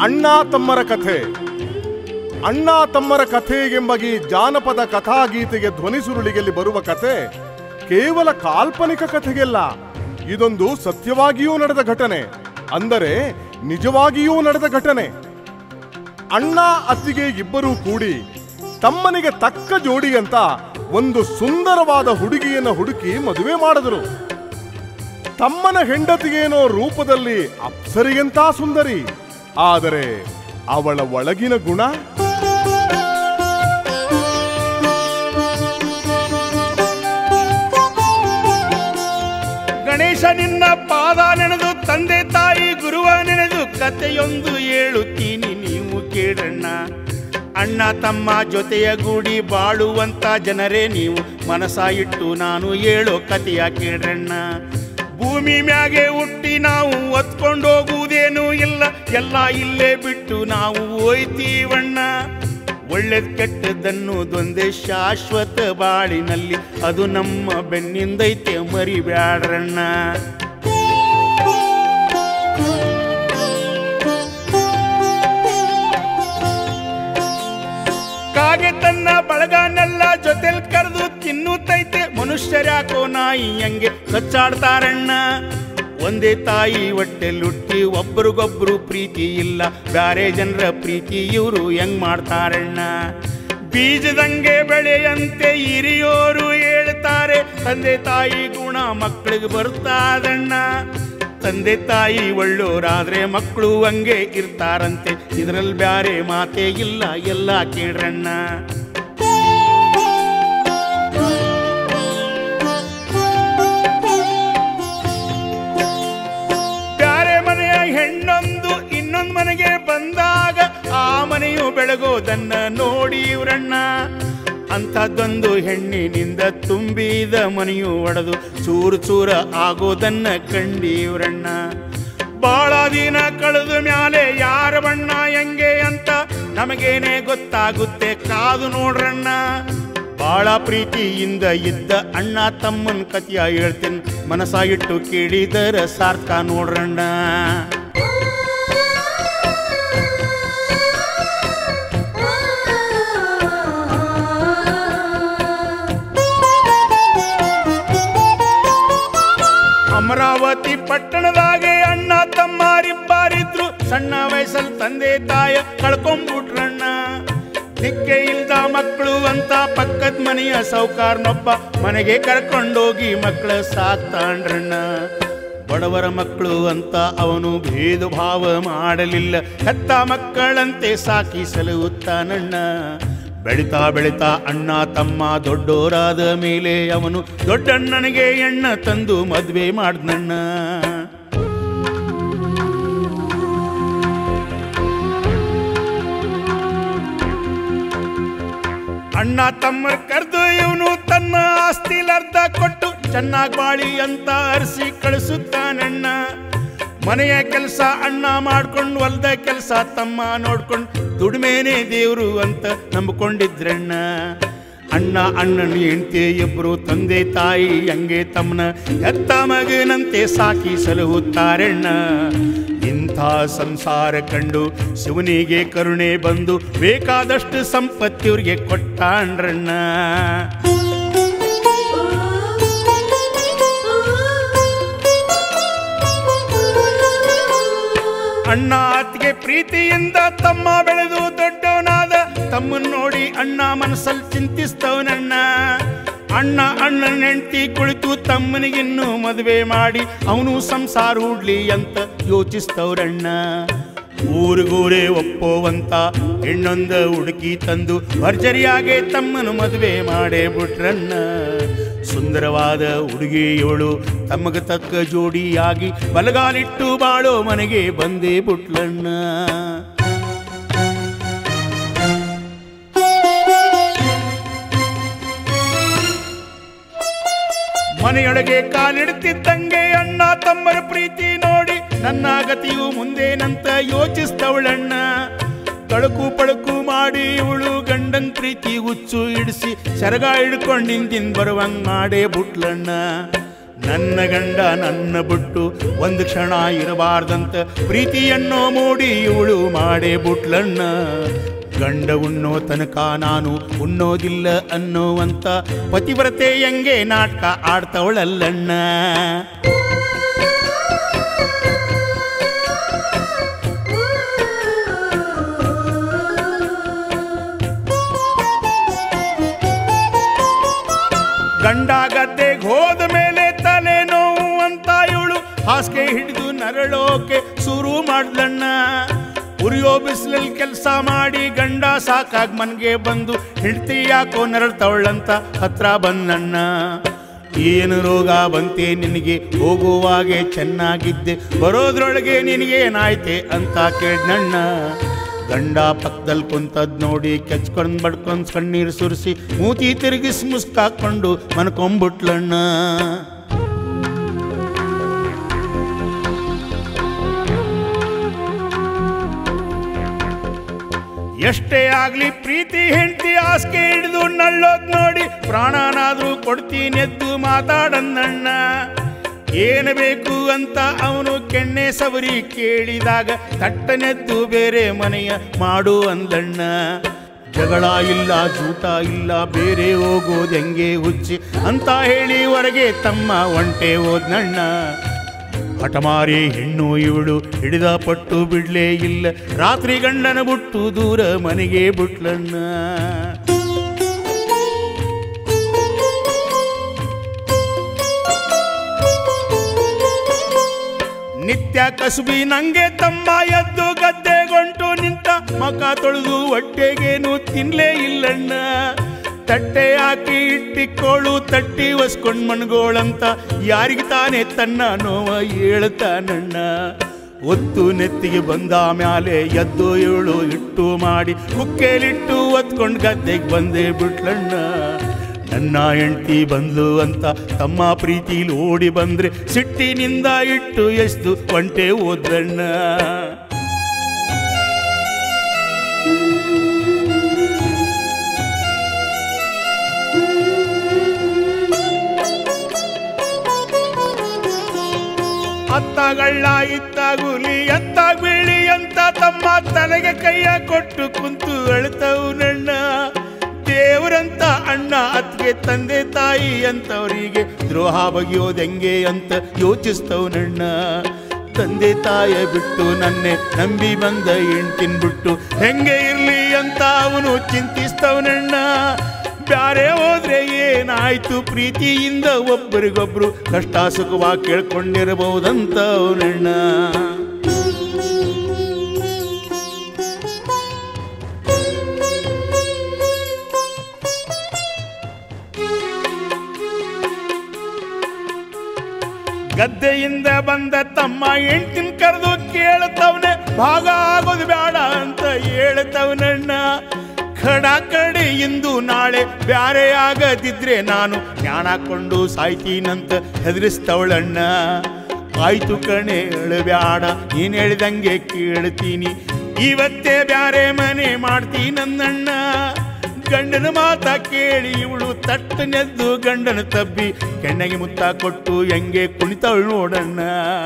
ಅಣ್ಣ ತಮ್ಮರ ಕಥೆ ಅಣ್ಣ ತಮ್ಮರ ಕಥೆ ಎಂಬ ಈ ಜಾನಪದ ಕಥಾಗೀತೆಗೆ ಧ್ವನಿಸುರುಳಿಗೆಲ್ಲಿ ಬರುವ ಕಥೆ ಕೇವಲ ಕಾಲ್ಪನಿಕ ಕಥೆಗೆಲ್ಲ ಇದೊಂದು ಸತ್ಯವಾಗಿಯೂ ನಡೆದ ಘಟನೆ ಅಂದರೆ ನಿಜವಾಗಿಯೂ ನಡೆದ ಘಟನೆ ಅಣ್ಣ ಅತ್ತಿಗೆ ಇಬ್ಬರೂ ಕೂಡಿ ತಮ್ಮನಿಗೆ ತಕ್ಕ ಜೋಡಿ ಅಂತ ಒಂದು ಸುಂದರವಾದ ಹುಡುಗಿಯನ್ನು ಹುಡುಕಿ ಮದುವೆ ಮಾಡಿದರು ತಮ್ಮನ ಹೆಂಡತಿಗೇನೋ ರೂಪದಲ್ಲಿ ಅಪ್ಸರಿಯಂತ ಸುಂದರಿ ಆದರೆ ಅವಳ ಒಳಗಿನ ಗುಣ ಗಣೇಶ ನಿನ್ನ ಪಾದ ನೆನೆದು ತಂದೆ ತಾಯಿ ಗುರುವ ನೆನೆದು ಕಥೆಯೊಂದು ಹೇಳುತ್ತೀನಿ ನೀವು ಕೇಳಣ್ಣ ಅಣ್ಣ ತಮ್ಮ ಜೊತೆಯ ಗೂಡಿ ಬಾಳುವಂತ ಜನರೇ ನೀವು ಮನಸ ಇಟ್ಟು ನಾನು ಹೇಳೋ ಕಥೆಯ ಕೇಳಣ್ಣ ಭೂಮಿ ಮ್ಯಾಗೆ ಹುಟ್ಟಿ ನಾವು ಹೊತ್ಕೊಂಡು ಹೋಗುವುದೇನೂ ಇಲ್ಲ ಎಲ್ಲ ಇಲ್ಲೇ ಬಿಟ್ಟು ನಾವು ಹೋಯ್ತೀವಣ್ಣ ಒಳ್ಳೇದ್ ಕೆಟ್ಟದ್ದನ್ನು ದೊಂದೇ ಶಾಶ್ವತ ಬಾಳಿನಲ್ಲಿ ಅದು ನಮ್ಮ ಬೆನ್ನಿಂದೈತೆ ಮರಿಬ್ಯಾಡ್ರಣ್ಣ ಕಾಗೆ ತನ್ನ ಬಳಗನೆಲ್ಲ ಜೊತೆಲ್ ಕರೆದು ತಿನ್ನುತ್ತೈತೆ ಮನುಷ್ಯರ್ಯಾಕೋ ನಾಯಿ ಹಂಗೆ ಕಚ್ಚಾಡ್ತಾರಣ್ಣ ಒಂದೇ ತಾಯಿ ಹೊಟ್ಟೆಲುಟ್ಟಿ ಒಬ್ರಿಗೊಬ್ರು ಪ್ರೀತಿ ಇಲ್ಲ ಬ್ಯಾರೆ ಜನರ ಪ್ರೀತಿ ಇವರು ಹೆಂಗ್ ಮಾಡ್ತಾರಣ್ಣ ಬೀಜದಂಗೆ ಬೆಳೆಯಂತೆ ಹಿರಿಯೋರು ಹೇಳ್ತಾರೆ ತಂದೆ ತಾಯಿ ಗುಣ ಮಕ್ಕಳಿಗೆ ಬರ್ತಾದಣ್ಣ ತಂದೆ ತಾಯಿ ಒಳ್ಳೋರಾದ್ರೆ ಮಕ್ಕಳು ಹಂಗೆ ಇರ್ತಾರಂತೆ ಇದ್ರಲ್ಲಿ ಬ್ಯಾರೆ ಮಾತೇ ಇಲ್ಲ ಎಲ್ಲ ಕೇಳ್ರಣ್ಣ ಬ್ಯಾರೆ ಮನೆಯ ಹೆಣ್ಣೊಂದು ಇನ್ನೊಂದು ಮನೆಗೆ ಬಂದಾಗ ಆ ಮನೆಯು ಬೆಳಗೋದನ್ನ ನೋಡಿ ಇವ್ರಣ್ಣ ಅಂಥದ್ದೊಂದು ಹೆಣ್ಣಿನಿಂದ ತುಂಬಿದ ಮನೆಯು ಒಡೆದು ಚೂರು ಚೂರ ಆಗೋದನ್ನ ಕಂಡೀವ್ರಣ್ಣ ಬಾಳ ದಿನ ಕಳೆದ ಮ್ಯಾಲೆ ಯಾರ ಬಣ್ಣ ಹೆಂಗೆ ಅಂತ ನಮಗೇನೆ ಗೊತ್ತಾಗುತ್ತೆ ಕಾದು ನೋಡ್ರಣ್ಣ ಬಾಳ ಪ್ರೀತಿಯಿಂದ ಇದ್ದ ಅಣ್ಣ ತಮ್ಮನ ಕಥೆಯ ಹೇಳ್ತೇನೆ ಮನಸ ಇಟ್ಟು ಕೇಳಿದರ ಸಾರ್ಥಕ ನೋಡ್ರಣ್ಣ ಅಮರಾವತಿ ಪಟ್ಟಣದಾಗೆ ಅಣ್ಣ ತಮ್ಮರಿಬ್ಬರಿದ್ರು ಸಣ್ಣ ವಯಸ್ಸಲ್ಲಿ ತಂದೆ ತಾಯ ಕಳ್ಕೊಂಡ್ಬಿಟ್ರಣ್ಣ ದಿಕ್ಕೆ ಇಲ್ದ ಮಕ್ಕಳು ಅಂತ ಪಕ್ಕದ ಮನೆಯ ಸೌಕಾರ್ನೊಬ್ಬ ಮನೆಗೆ ಕರ್ಕೊಂಡೋಗಿ ಮಕ್ಕಳ ಸಾಕ್ತಾಂಡ್ರಣ್ಣ ಬಡವರ ಮಕ್ಕಳು ಅಂತ ಅವನು ಭೇದ ಭಾವ ಮಾಡಲಿಲ್ಲ ಹೆತ್ತ ಮಕ್ಕಳಂತೆ ಸಾಕಿ ಸಲುತ್ತಾನಣ್ಣ ಬೆಳಿತಾ ಬೆಳಿತಾ ಅಣ್ಣ ತಮ್ಮ ದೊಡ್ಡೋರಾದ ಮೇಲೆ ಅವನು ದೊಡ್ಡಣ್ಣನಿಗೆ ಎಣ್ಣ ತಂದು ಮದ್ವೆ ಮಾಡ್ದಣ್ಣ ಅಣ್ಣ ತಮ್ಮ ಕರೆದು ಇವನು ತನ್ನ ಆಸ್ತಿಲರ್ಧ ಕೊಟ್ಟು ಚೆನ್ನಾಗಿ ಬಾಳಿ ಅಂತ ಅರಿಸಿ ಕಳಿಸುತ್ತಾನಣ್ಣ ಮನೆಯ ಕೆಲಸ ಅಣ್ಣ ಮಾಡ್ಕೊಂಡು ಹೊಲ್ದ ಕೆಲಸ ತಮ್ಮ ನೋಡ್ಕೊಂಡು ದುಡಿಮೇನೆ ದೇವ್ರು ಅಂತ ನಂಬಿಕೊಂಡಿದ್ರಣ್ಣ ಅಣ್ಣ ಅಣ್ಣನ ಹೆಂಡತಿ ಇಬ್ರು ತಂದೆ ತಾಯಿ ಹಂಗೆ ತಮ್ಮನ ಹೆತ್ತ ಮಗನಂತೆ ಸಾಕಿ ಸಲಹುತ್ತಾರಣ್ಣ ಇಂಥ ಸಂಸಾರ ಕಂಡು ಶಿವನಿಗೆ ಕರುಣೆ ಬಂದು ಬೇಕಾದಷ್ಟು ಸಂಪತ್ತಿವ್ರಿಗೆ ಕೊಟ್ಟಾಂಡ್ರಣ್ಣ ಅಣ್ಣ ಅತ್ತಿಗೆ ಪ್ರೀತಿಯಿಂದ ತಮ್ಮ ಬೆಳೆದು ದೊಡ್ಡವನಾದ ತಮ್ಮನ್ ನೋಡಿ ಅಣ್ಣ ಮನಸ್ಸಲ್ಲಿ ಚಿಂತಿಸ್ತವನಣ್ಣ ಅಣ್ಣ ಅಣ್ಣನ ಹೆಂಡತಿ ಕುಳಿತು ತಮ್ಮನಿಗಿನ್ನು ಮದುವೆ ಮಾಡಿ ಅವನು ಸಂಸಾರ ಹೂಡ್ಲಿ ಅಂತ ಯೋಚಿಸ್ತವ್ರಣ್ಣ ಊರಿಗೂರೇ ಒಪ್ಪೋವಂತ ಹೆಣ್ಣೊಂದ ಹುಡುಕಿ ತಂದು ಭರ್ಜರಿಯಾಗೆ ತಮ್ಮನ ಮದುವೆ ಮಾಡೇ ಬಿಟ್ರಣ್ಣ ಸುಂದರವಾದ ಹುಡುಗಿಯವಳು ತಮಗೆ ತಕ್ಕ ಜೋಡಿಯಾಗಿ ಬಲಗಾಲಿಟ್ಟು ಬಾಳೋ ಮನೆಗೆ ಬಂದೇ ಬಿಟ್ಲಣ್ಣ ಮನೆಯೊಳಗೆ ಕಾಲಿಡುತ್ತಿದ್ದಂಗೆ ಅಣ್ಣ ತಮ್ಮರ ಪ್ರೀತಿ ನೋಡಿ ನನ್ನ ಗತಿಯು ಮುಂದೇನಂತ ಯೋಚಿಸ್ತವಳಣ್ಣ ತಳುಕು ಪಳುಕು ಮಾಡಿ ಇವಳು ಗಂಡನ್ ಪ್ರೀತಿ ಹುಚ್ಚು ಇಡಿಸಿ ಸರಗ ಹಿಡ್ಕೊಂಡಿಂದಿನ್ ಬರುವಂಗ್ ಮಾಡೇ ಬುಟ್ಲಣ್ಣ ನನ್ನ ಗಂಡ ನನ್ನ ಬಿಟ್ಟು ಒಂದು ಕ್ಷಣ ಇರಬಾರ್ದಂತ ಪ್ರೀತಿಯನ್ನು ಮೂಡಿ ಇವಳು ಮಾಡೇ ಬುಟ್ಲಣ್ಣ ಗಂಡ ಉಣ್ಣೋ ತನಕ ನಾನು ಉಣ್ಣೋದಿಲ್ಲ ಅನ್ನೋವಂತ ಪತಿವ್ರತೆ ಹೆಂಗೆ ನಾಟಕ ಆಡ್ತವಳಲ್ಲಣ್ಣ ಗಂಡ ಗದ್ದೆಗೆ ಹೋದ ಮೇಲೆ ತಲೆ ನೋವು ಅಂತ ಇವಳು ಹಾಸಿಗೆ ಹಿಡಿದು ನರಳೋಕೆ ಶುರು ಮಾಡ್ಲಣ್ಣ ಉರಿಯೋ ಬಿಸಿಲಲ್ಲಿ ಕೆಲಸ ಮಾಡಿ ಗಂಡ ಸಾಕಾಗ್ ಮನ್ಗೆ ಬಂದು ಹಿಡ್ತಿ ಯಾಕೋ ನರಳ್ತವಳಂತ ಹತ್ರ ಬಂದಣ್ಣ ಏನು ರೋಗ ಬಂತೆ ನಿನಗೆ ಹೋಗುವಾಗೆ ಚೆನ್ನಾಗಿದ್ದೆ ಬರೋದ್ರೊಳಗೆ ನಿನಗೇನಾಯ್ತೆ ಅಂತ ಕೇಳ್ದಣ್ಣ ಗಂಡ ಪಕ್ಕದಲ್ಲಿ ಕುಂತದ್ ನೋಡಿ ಕೆಚ್ಕೊಂಡ್ ಬಡ್ಕೊಂಡ್ ಕಣ್ಣೀರು ಸುರಿಸಿ ಮೂತಿ ತಿರುಗಿಸಿ ಮುಸ್ಕಾಕೊಂಡು ಮನ್ಕೊಂಬಿಟ್ಲಣ್ಣ ಎಷ್ಟೇ ಆಗ್ಲಿ ಪ್ರೀತಿ ಹೆಂಡತಿ ಆಸ್ಕೆ ಹಿಡಿದು ನಳ್ಳೋದ್ ನೋಡಿ ಪ್ರಾಣನಾದ್ರೂ ಕೊಡ್ತೀನೆದ್ದು ಮಾತಾಡನ್ನಣ್ಣ ಏನು ಬೇಕು ಅಂತ ಅವನು ಕೆಣ್ಣೆ ಸವರಿ ಕೇಳಿದಾಗ ತಟ್ಟನೆದ್ದು ಬೇರೆ ಮನೆಯ ಮಾಡು ಅಂದಣ್ಣ ಜಗಳ ಇಲ್ಲ ಜೂಟ ಇಲ್ಲ ಬೇರೆ ಹೋಗೋದು ಹೆಂಗೆ ಹುಚ್ಚಿ ಅಂತ ಹೇಳಿ ಹೊರಗೆ ತಮ್ಮ ಒಂಟೆ ಹೋದ್ನಣ್ಣ ಹಠಮಾರಿ ಹೆಣ್ಣು ಇವಳು ಹಿಡಿದ ಪಟ್ಟು ಬಿಡ್ಲೇ ಇಲ್ಲ ರಾತ್ರಿ ಗಂಡನ ಬಿಟ್ಟು ದೂರ ಮನೆಗೆ ಬಿಟ್ಲಣ್ಣ ನಿತ್ಯ ಕಸುಬಿ ನಂಗೆ ತಮ್ಮ ಎದ್ದು ಗದ್ದೆಗೊಂಟು ನಿಂತ ಮಕ ತೊಳೆದು ಹೊಟ್ಟೆಗೇನು ತಿನ್ಲೇ ಇಲ್ಲಣ್ಣ ತಟ್ಟೆ ಹಾಕಿ ಇಟ್ಟಿಕೋಳು ತಟ್ಟಿ ಒಸ್ಕೊಂಡ್ ಮಣ್ಗೋಳಂತ ಯಾರಿಗೆ ತಾನೇ ತನ್ನ ನೋವ ಹೇಳ್ತಾನಣ್ಣ ಒತ್ತು ನೆತ್ತಿಗೆ ಬಂದ ಮ್ಯಾಲೆ ಎದ್ದು ಏಳು ಇಟ್ಟು ಮಾಡಿ ಕುಕ್ಕೇಲಿಟ್ಟು ಒತ್ಕೊಂಡ್ ಗದ್ದೆಗೆ ಬಂದೇ ಬಿಟ್ಲಣ್ಣ ನನ್ನ ಹೆಂಡತಿ ಬಂದ್ಲು ಅಂತ ತಮ್ಮ ಪ್ರೀತಿಲಿ ಓಡಿ ಬಂದ್ರೆ ಸಿಟ್ಟಿನಿಂದ ಇಟ್ಟು ಎಷ್ಟು ಒಂಟೆ ಓದ್ರಣ್ಣ ಅತ್ತಗಳ್ಳ ಇತ್ತಾಗುಲಿ ಎತ್ತ ಬೀಳಿ ಅಂತ ತಮ್ಮ ತಲೆಗೆ ಕೈಯ ಕೊಟ್ಟು ಕುಂತು ಅಳ್ತವು ನನ್ನ ದೇವರಂತ ಅಣ್ಣ ಅತ್ಗೆ ತಂದೆ ತಾಯಿ ಅಂತವರಿಗೆ ದ್ರೋಹ ಬಗೆಯೋದು ಹೆಂಗೆ ಅಂತ ಯೋಚಿಸ್ತವ್ ನನ್ನ ತಂದೆ ತಾಯ ಬಿಟ್ಟು ನನ್ನೆ ನಂಬಿ ಬಂದ ಹೆಣ್ತಿನ್ ಬಿಟ್ಟು ಹೆಂಗೆ ಇರ್ಲಿ ಅಂತ ಅವನು ಚಿಂತಿಸ್ತವನಣ್ಣ ಬ್ಯಾರೆ ಹೋದ್ರೆ ಏನಾಯ್ತು ಪ್ರೀತಿಯಿಂದ ಒಬ್ಬರಿಗೊಬ್ರು ಕಷ್ಟ ಸುಖವಾಗಿ ಕೇಳ್ಕೊಂಡಿರಬಹುದಂತ ಅವನಣ್ಣ ಗದ್ದೆಯಿಂದ ಬಂದ ತಮ್ಮ ಹೆಂಡ್ತಿನ ಕರೆದು ಕೇಳ್ತವ್ನೆ ಭಾಗ ಆಗೋದು ಬೇಡ ಅಂತ ಹೇಳ್ತವ್ನಣ್ಣ ಖಡ ಕಡೆ ಇಂದು ನಾಳೆ ಬ್ಯಾರೆ ಆಗದಿದ್ರೆ ನಾನು ಜ್ಞಾನಕೊಂಡು ಸಾಯ್ತೀನಂತ ಹೆದರಿಸ್ತವಳಣ್ಣ ಆಯ್ತು ಕಣೆ ಬ್ಯಾಡ ನೀನ್ ಹೇಳಿದಂಗೆ ಕೇಳ್ತೀನಿ ಇವತ್ತೇ ಬ್ಯಾರೆ ಮನೆ ಮಾಡ್ತೀನನ್ನಣ್ಣ ಗಂಡನ ಮಾತ ಕೇಳಿ ಇವಳು ತಟ್ಟನೆದ್ದು ಗಂಡನ ತಬ್ಬಿ ಕೆಣ್ಣಗೆ ಮುತ್ತ ಕೊಟ್ಟು ಹೆಂಗೆ ಕುಣಿತವಳು ನೋಡಣ್ಣ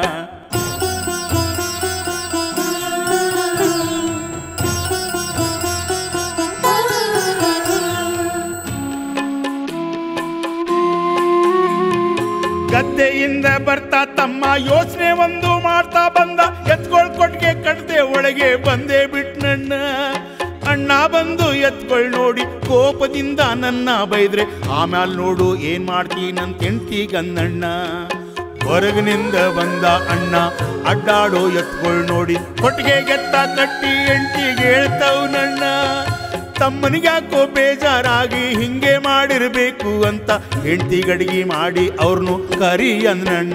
ಗದ್ದೆಯಿಂದ ಬರ್ತಾ ತಮ್ಮ ಯೋಚನೆ ಒಂದು ಮಾಡ್ತಾ ಬಂದ ಎತ್ಕೊಳ್ ಕೊಟ್ಟಿಗೆ ಕಡ್ದೆ ಒಳಗೆ ಬಂದೇ ಬಿಟ್ನಣ್ಣ ಅಣ್ಣ ಬಂದು ಎತ್ಕೊಳ್ ನೋಡಿ ಕೋಪದಿಂದ ನನ್ನ ಬೈದ್ರೆ ಆಮ್ಯಾಲ್ ನೋಡು ಏನ್ ಮಾಡ್ತೀನಂತ ಹೆಂಡ್ತಿ ಗಂದಣ್ಣ ಹೊರಗಿನಿಂದ ಬಂದ ಅಣ್ಣ ಅಡ್ಡಾಡೋ ಎತ್ಕೊಳ್ ನೋಡಿ ಕೊಟ್ಟಿಗೆ ಗೆತ್ತ ಕಟ್ಟಿ ಹೆಂಡ್ತಿಗೆ ಹೇಳ್ತವ್ನಣ್ಣ ತಮ್ಮನಿಗ್ಯಾಕೋ ಬೇಜಾರಾಗಿ ಹಿಂಗೆ ಮಾಡಿರ್ಬೇಕು ಅಂತ ಹೆಂಡತಿ ಗಡಿಗೆ ಮಾಡಿ ಅವ್ರನ್ನು ಕರಿ ಅಂದ್ರಣ್ಣ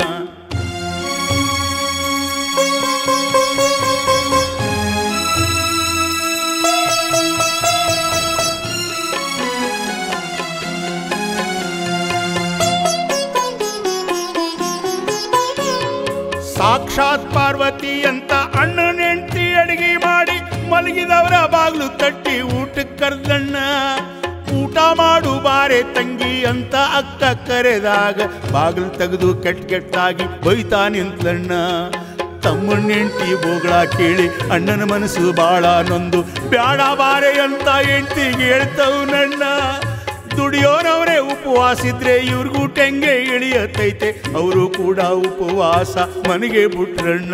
ಸಾಕ್ಷಾತ್ ಪಾರ್ವತಿ ಅಂತ ಅಣ್ಣನ ಹೆಂಡತಿ ಅಡಿಗೆ ಮಾಡಿ ಮಲಗಿದವರ ಬಾಗ್ಲು ತಟ್ಟಿ ಊಟಕ್ಕೆ ಕರ್ದಣ್ಣ ಊಟ ಮಾಡು ಬಾರೆ ಬಾರೆ ತಂಗಿ ಅಂತ ಅಕ್ಕ ಕರೆದಾಗ ಬಾಗಿಲು ತೆಗೆದು ಕೆಟ್ಟ ಕೆಟ್ಟಾಗಿ ಬೈತಾ ನಿಂತ್ಲಣ್ಣ ತಮ್ಮನ ಹೆಂಡತಿ ಬೋಗಳ ಕೇಳಿ ಅಣ್ಣನ ಮನಸ್ಸು ಬಾಳ ನೊಂದು ಬ್ಯಾಡ ಬಾರೆ ಅಂತ ಹೆಂಡತಿಗೆ ಹೇಳ್ತವ್ನಣ್ಣ ದುಡಿಯೋನವರೇ ಉಪವಾಸಿದ್ರೆ ಇವ್ರಿಗೂ ಟೆಂಗೆ ಇಳಿಯತೈತೆ ಅವರು ಕೂಡ ಉಪವಾಸ ಮನೆಗೆ ಬಿಟ್ರಣ್ಣ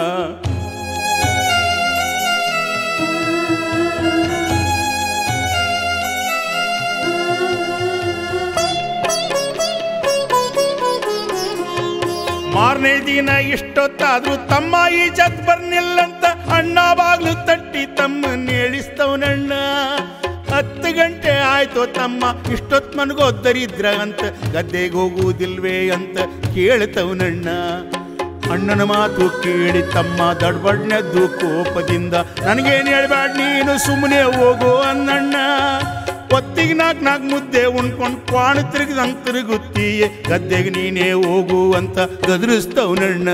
ಮಾರನೇ ದಿನ ಇಷ್ಟೊತ್ತಾದ್ರೂ ತಮ್ಮ ಈ ಜಗ್ ಬರ್ನಿಲ್ಲಂತ ಅಣ್ಣ ಬಾಗ್ಲು ತಟ್ಟಿ ತಮ್ಮನ್ನ ಹೇಳಿಸ್ತವನಣ್ಣ ಹತ್ತು ಗಂಟೆ ಆಯ್ತು ತಮ್ಮ ಇಷ್ಟೊತ್ ಮನ್ಗೋ ದರಿದ್ರ ಅಂತ ಗದ್ದೆಗೆ ಹೋಗುವುದಿಲ್ವೇ ಅಂತ ಕೇಳ್ತವನಣ್ಣ ಅಣ್ಣನ ಮಾತು ಕೇಳಿ ತಮ್ಮ ದಡ್ಬಡ್ನೆದ್ದು ಕೋಪದಿಂದ ನನಗೇನು ಹೇಳ್ಬೇಡ ನೀನು ಸುಮ್ಮನೆ ಹೋಗು ಅನ್ನಣ್ಣ ಒತ್ತಿಗೆ ನಾಲ್ಕು ನಾಲ್ಕು ಮುದ್ದೆ ಉಣ್ಕೊಂಡು ಕ್ವಾಣ ತಿರುಗಿದಂಗೆ ತಿರುಗುತ್ತೀಯೆ ಗದ್ದೆಗೆ ನೀನೇ ಹೋಗು ಅಂತ ಗದರಿಸ್ತವನಣ್ಣ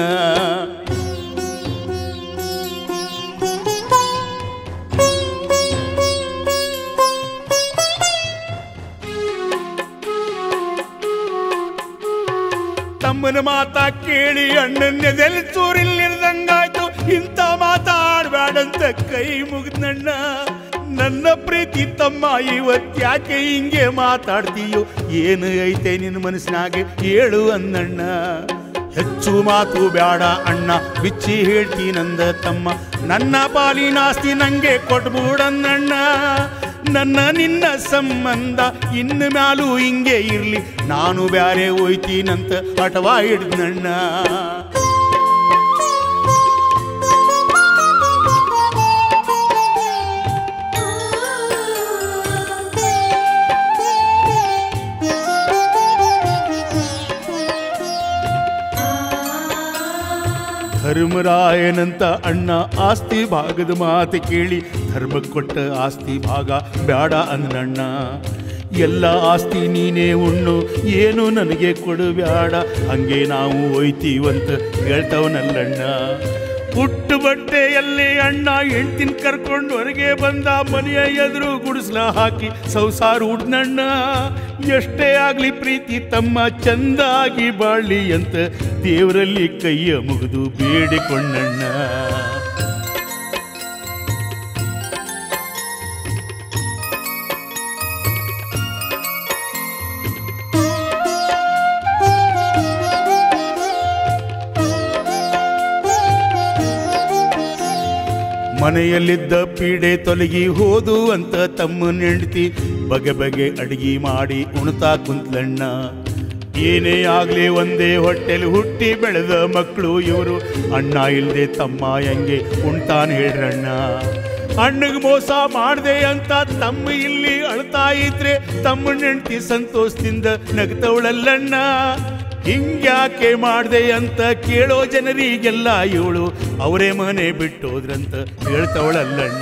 ತಮ್ಮನ ಮಾತಾ ಕೇಳಿ ಅಣ್ಣನ್ನೆದೆಲ್ಲಿ ಚೂರಿಲ್ಲಿರ್ದಂಗಾಯ್ತು ಇಂಥ ಮಾತಾಡ್ಬೇಡಂತ ಕೈ ಮುಗಿದ್ನಣ್ಣ ನನ್ನ ಪ್ರೀತಿ ತಮ್ಮ ಇವತ್ತ್ಯಾಕೆ ಹಿಂಗೆ ಮಾತಾಡ್ತೀಯೋ ಏನು ಐತೆ ನಿನ್ನ ಮನಸ್ಸಿನಾಗೆ ಹೇಳು ಅನ್ನಣ್ಣ ಹೆಚ್ಚು ಮಾತು ಬೇಡ ಅಣ್ಣ ಬಿಚ್ಚಿ ಹೇಳ್ತೀನಂದ ತಮ್ಮ ನನ್ನ ಪಾಲಿನ ಆಸ್ತಿ ನಂಗೆ ಕೊಟ್ಬಿಡನ್ನಣ್ಣ ನನ್ನ ನಿನ್ನ ಸಂಬಂಧ ಇನ್ನು ಮ್ಯಾಲೂ ಹಿಂಗೆ ಇರ್ಲಿ ನಾನು ಬ್ಯಾರೆ ಹೋಯ್ತೀನಂತ ಹಠವಾ ಹಿಡ್ದಣ್ಣ ಧರ್ಮರಾಯನಂತ ಅಣ್ಣ ಆಸ್ತಿ ಭಾಗದ ಮಾತು ಕೇಳಿ ಧರ್ಮ ಕೊಟ್ಟ ಆಸ್ತಿ ಭಾಗ ಬೇಡ ಅಂದಣ್ಣ ಎಲ್ಲ ಆಸ್ತಿ ನೀನೇ ಉಣ್ಣು ಏನು ನನಗೆ ಕೊಡು ಬ್ಯಾಡ ಹಂಗೆ ನಾವು ಒಯ್ತೀವಂತ ಹೇಳ್ತವನಲ್ಲಣ್ಣ ಪುಟ್ಟು ಬಟ್ಟೆಯಲ್ಲಿ ಅಣ್ಣ ಹೆಂಡ್ತಿನ ಕರ್ಕೊಂಡು ಹೊರಗೆ ಬಂದ ಮನೆಯ ಎದುರು ಗುಡಿಸ್ಲ ಹಾಕಿ ಸಂಸಾರ ಉಡ್ನಣ್ಣ ಎಷ್ಟೇ ಆಗ್ಲಿ ಪ್ರೀತಿ ತಮ್ಮ ಚಂದಾಗಿ ಬಾಳ್ಲಿ ಅಂತ ದೇವರಲ್ಲಿ ಕೈಯ ಮುಗಿದು ಬೇಡಿಕೊಂಡಣ್ಣ ಮನೆಯಲ್ಲಿದ್ದ ಪೀಡೆ ತೊಲಗಿ ಹೋದು ಅಂತ ತಮ್ಮನ ಹೆಂಡತಿ ಬಗೆ ಬಗೆ ಅಡಿಗೆ ಮಾಡಿ ಉಣ್ತಾ ಕುಂತ್ಲಣ್ಣ ಏನೇ ಆಗ್ಲಿ ಒಂದೇ ಹೊಟ್ಟೆಲಿ ಹುಟ್ಟಿ ಬೆಳೆದ ಮಕ್ಕಳು ಇವರು ಅಣ್ಣ ಇಲ್ದೆ ತಮ್ಮ ಹೆಂಗೆ ಉಣ್ತಾನೆ ಹೇಳ್ರಣ್ಣ ಅಣ್ಣಗೆ ಮೋಸ ಮಾಡ್ದೆ ಅಂತ ತಮ್ಮ ಇಲ್ಲಿ ಅಳ್ತಾ ಇದ್ರೆ ತಮ್ಮನ ಹೆಂಡತಿ ಸಂತೋಷದಿಂದ ನಗ್ತವಳಲ್ಲಣ್ಣ ಹಿಂಗ್ಯಾಕೆ ಮಾಡ್ದೆ ಅಂತ ಕೇಳೋ ಜನರಿಗೆಲ್ಲ ಇವಳು ಅವರೇ ಮನೆ ಬಿಟ್ಟೋದ್ರಂತ ಹೇಳ್ತವಳಲ್ಲಣ್ಣ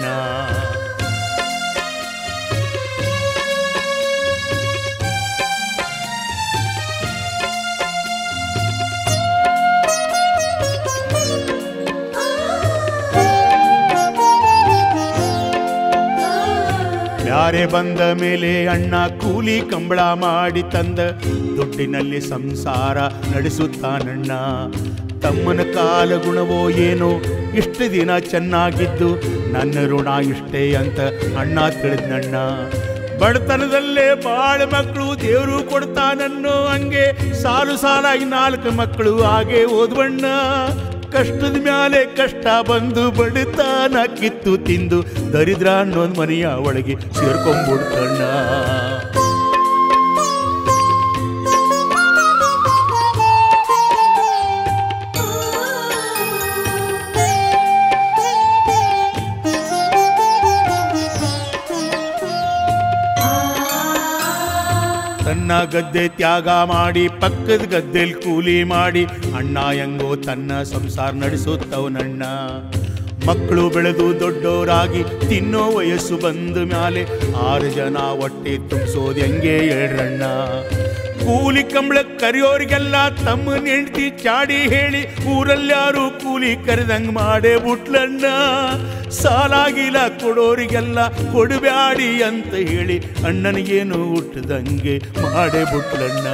ಬ್ಯಾರೆ ಬಂದ ಮೇಲೆ ಅಣ್ಣ ಕೂಲಿ ಕಂಬಳ ಮಾಡಿ ತಂದ ದುಡ್ಡಿನಲ್ಲಿ ಸಂಸಾರ ನಡೆಸುತ್ತಾನಣ್ಣ ತಮ್ಮನ ಕಾಲ ಗುಣವೋ ಏನೋ ಇಷ್ಟು ದಿನ ಚೆನ್ನಾಗಿದ್ದು ನನ್ನ ಋಣ ಇಷ್ಟೇ ಅಂತ ಅಣ್ಣ ತಿಳಿದ್ನಣ್ಣ ಬಡತನದಲ್ಲೇ ಬಾಳ ಮಕ್ಕಳು ದೇವರು ಕೊಡ್ತಾನನ್ನೋ ಹಂಗೆ ಸಾಲು ಸಾಲಾಗಿ ನಾಲ್ಕು ಮಕ್ಕಳು ಹಾಗೆ ಓದ್ವಣ್ಣ ಕಷ್ಟದ ಮ್ಯಾಲೆ ಕಷ್ಟ ಬಂದು ಬಡತನ ಕಿತ್ತು ತಿಂದು ದರಿದ್ರ ಅನ್ನೋದ್ ಮನೆಯ ಒಳಗೆ ಸೇರ್ಕೊಂಡ್ಬಿಡ್ತಣ್ಣ ತನ್ನ ಗದ್ದೆ ತ್ಯಾಗ ಮಾಡಿ ಪಕ್ಕದ ಗದ್ದೆಲ್ ಕೂಲಿ ಮಾಡಿ ಅಣ್ಣ ಹೆಂಗೋ ತನ್ನ ಸಂಸಾರ ನಡೆಸುತ್ತವನಣ್ಣ ಮಕ್ಕಳು ಬೆಳೆದು ದೊಡ್ಡವರಾಗಿ ತಿನ್ನೋ ವಯಸ್ಸು ಬಂದ ಮ್ಯಾಲೆ ಆರು ಜನ ಹೊಟ್ಟೆ ತುಂಬಿಸೋದು ಹೆಂಗೆ ಹೇಳ್ರಣ್ಣ ಕೂಲಿ ಕಂಬಳ ಕರಿಯೋರಿಗೆಲ್ಲ ತಮ್ಮನ ಹೆಂಡತಿ ಚಾಡಿ ಹೇಳಿ ಊರಲ್ಯಾರು ಕೂಲಿ ಕರೆದಂಗ್ ಮಾಡೇ ಬಿಟ್ಲಣ್ಣ ಸಾಲಾಗಿಲ್ಲ ಕೊಡೋರಿಗೆಲ್ಲ ಕೊಡಬ್ಯಾಡಿ ಅಂತ ಹೇಳಿ ಅಣ್ಣನಿಗೇನು ಹುಟ್ಟದಂಗೆ ಮಾಡೇ ಬಿಟ್ಲಣ್ಣ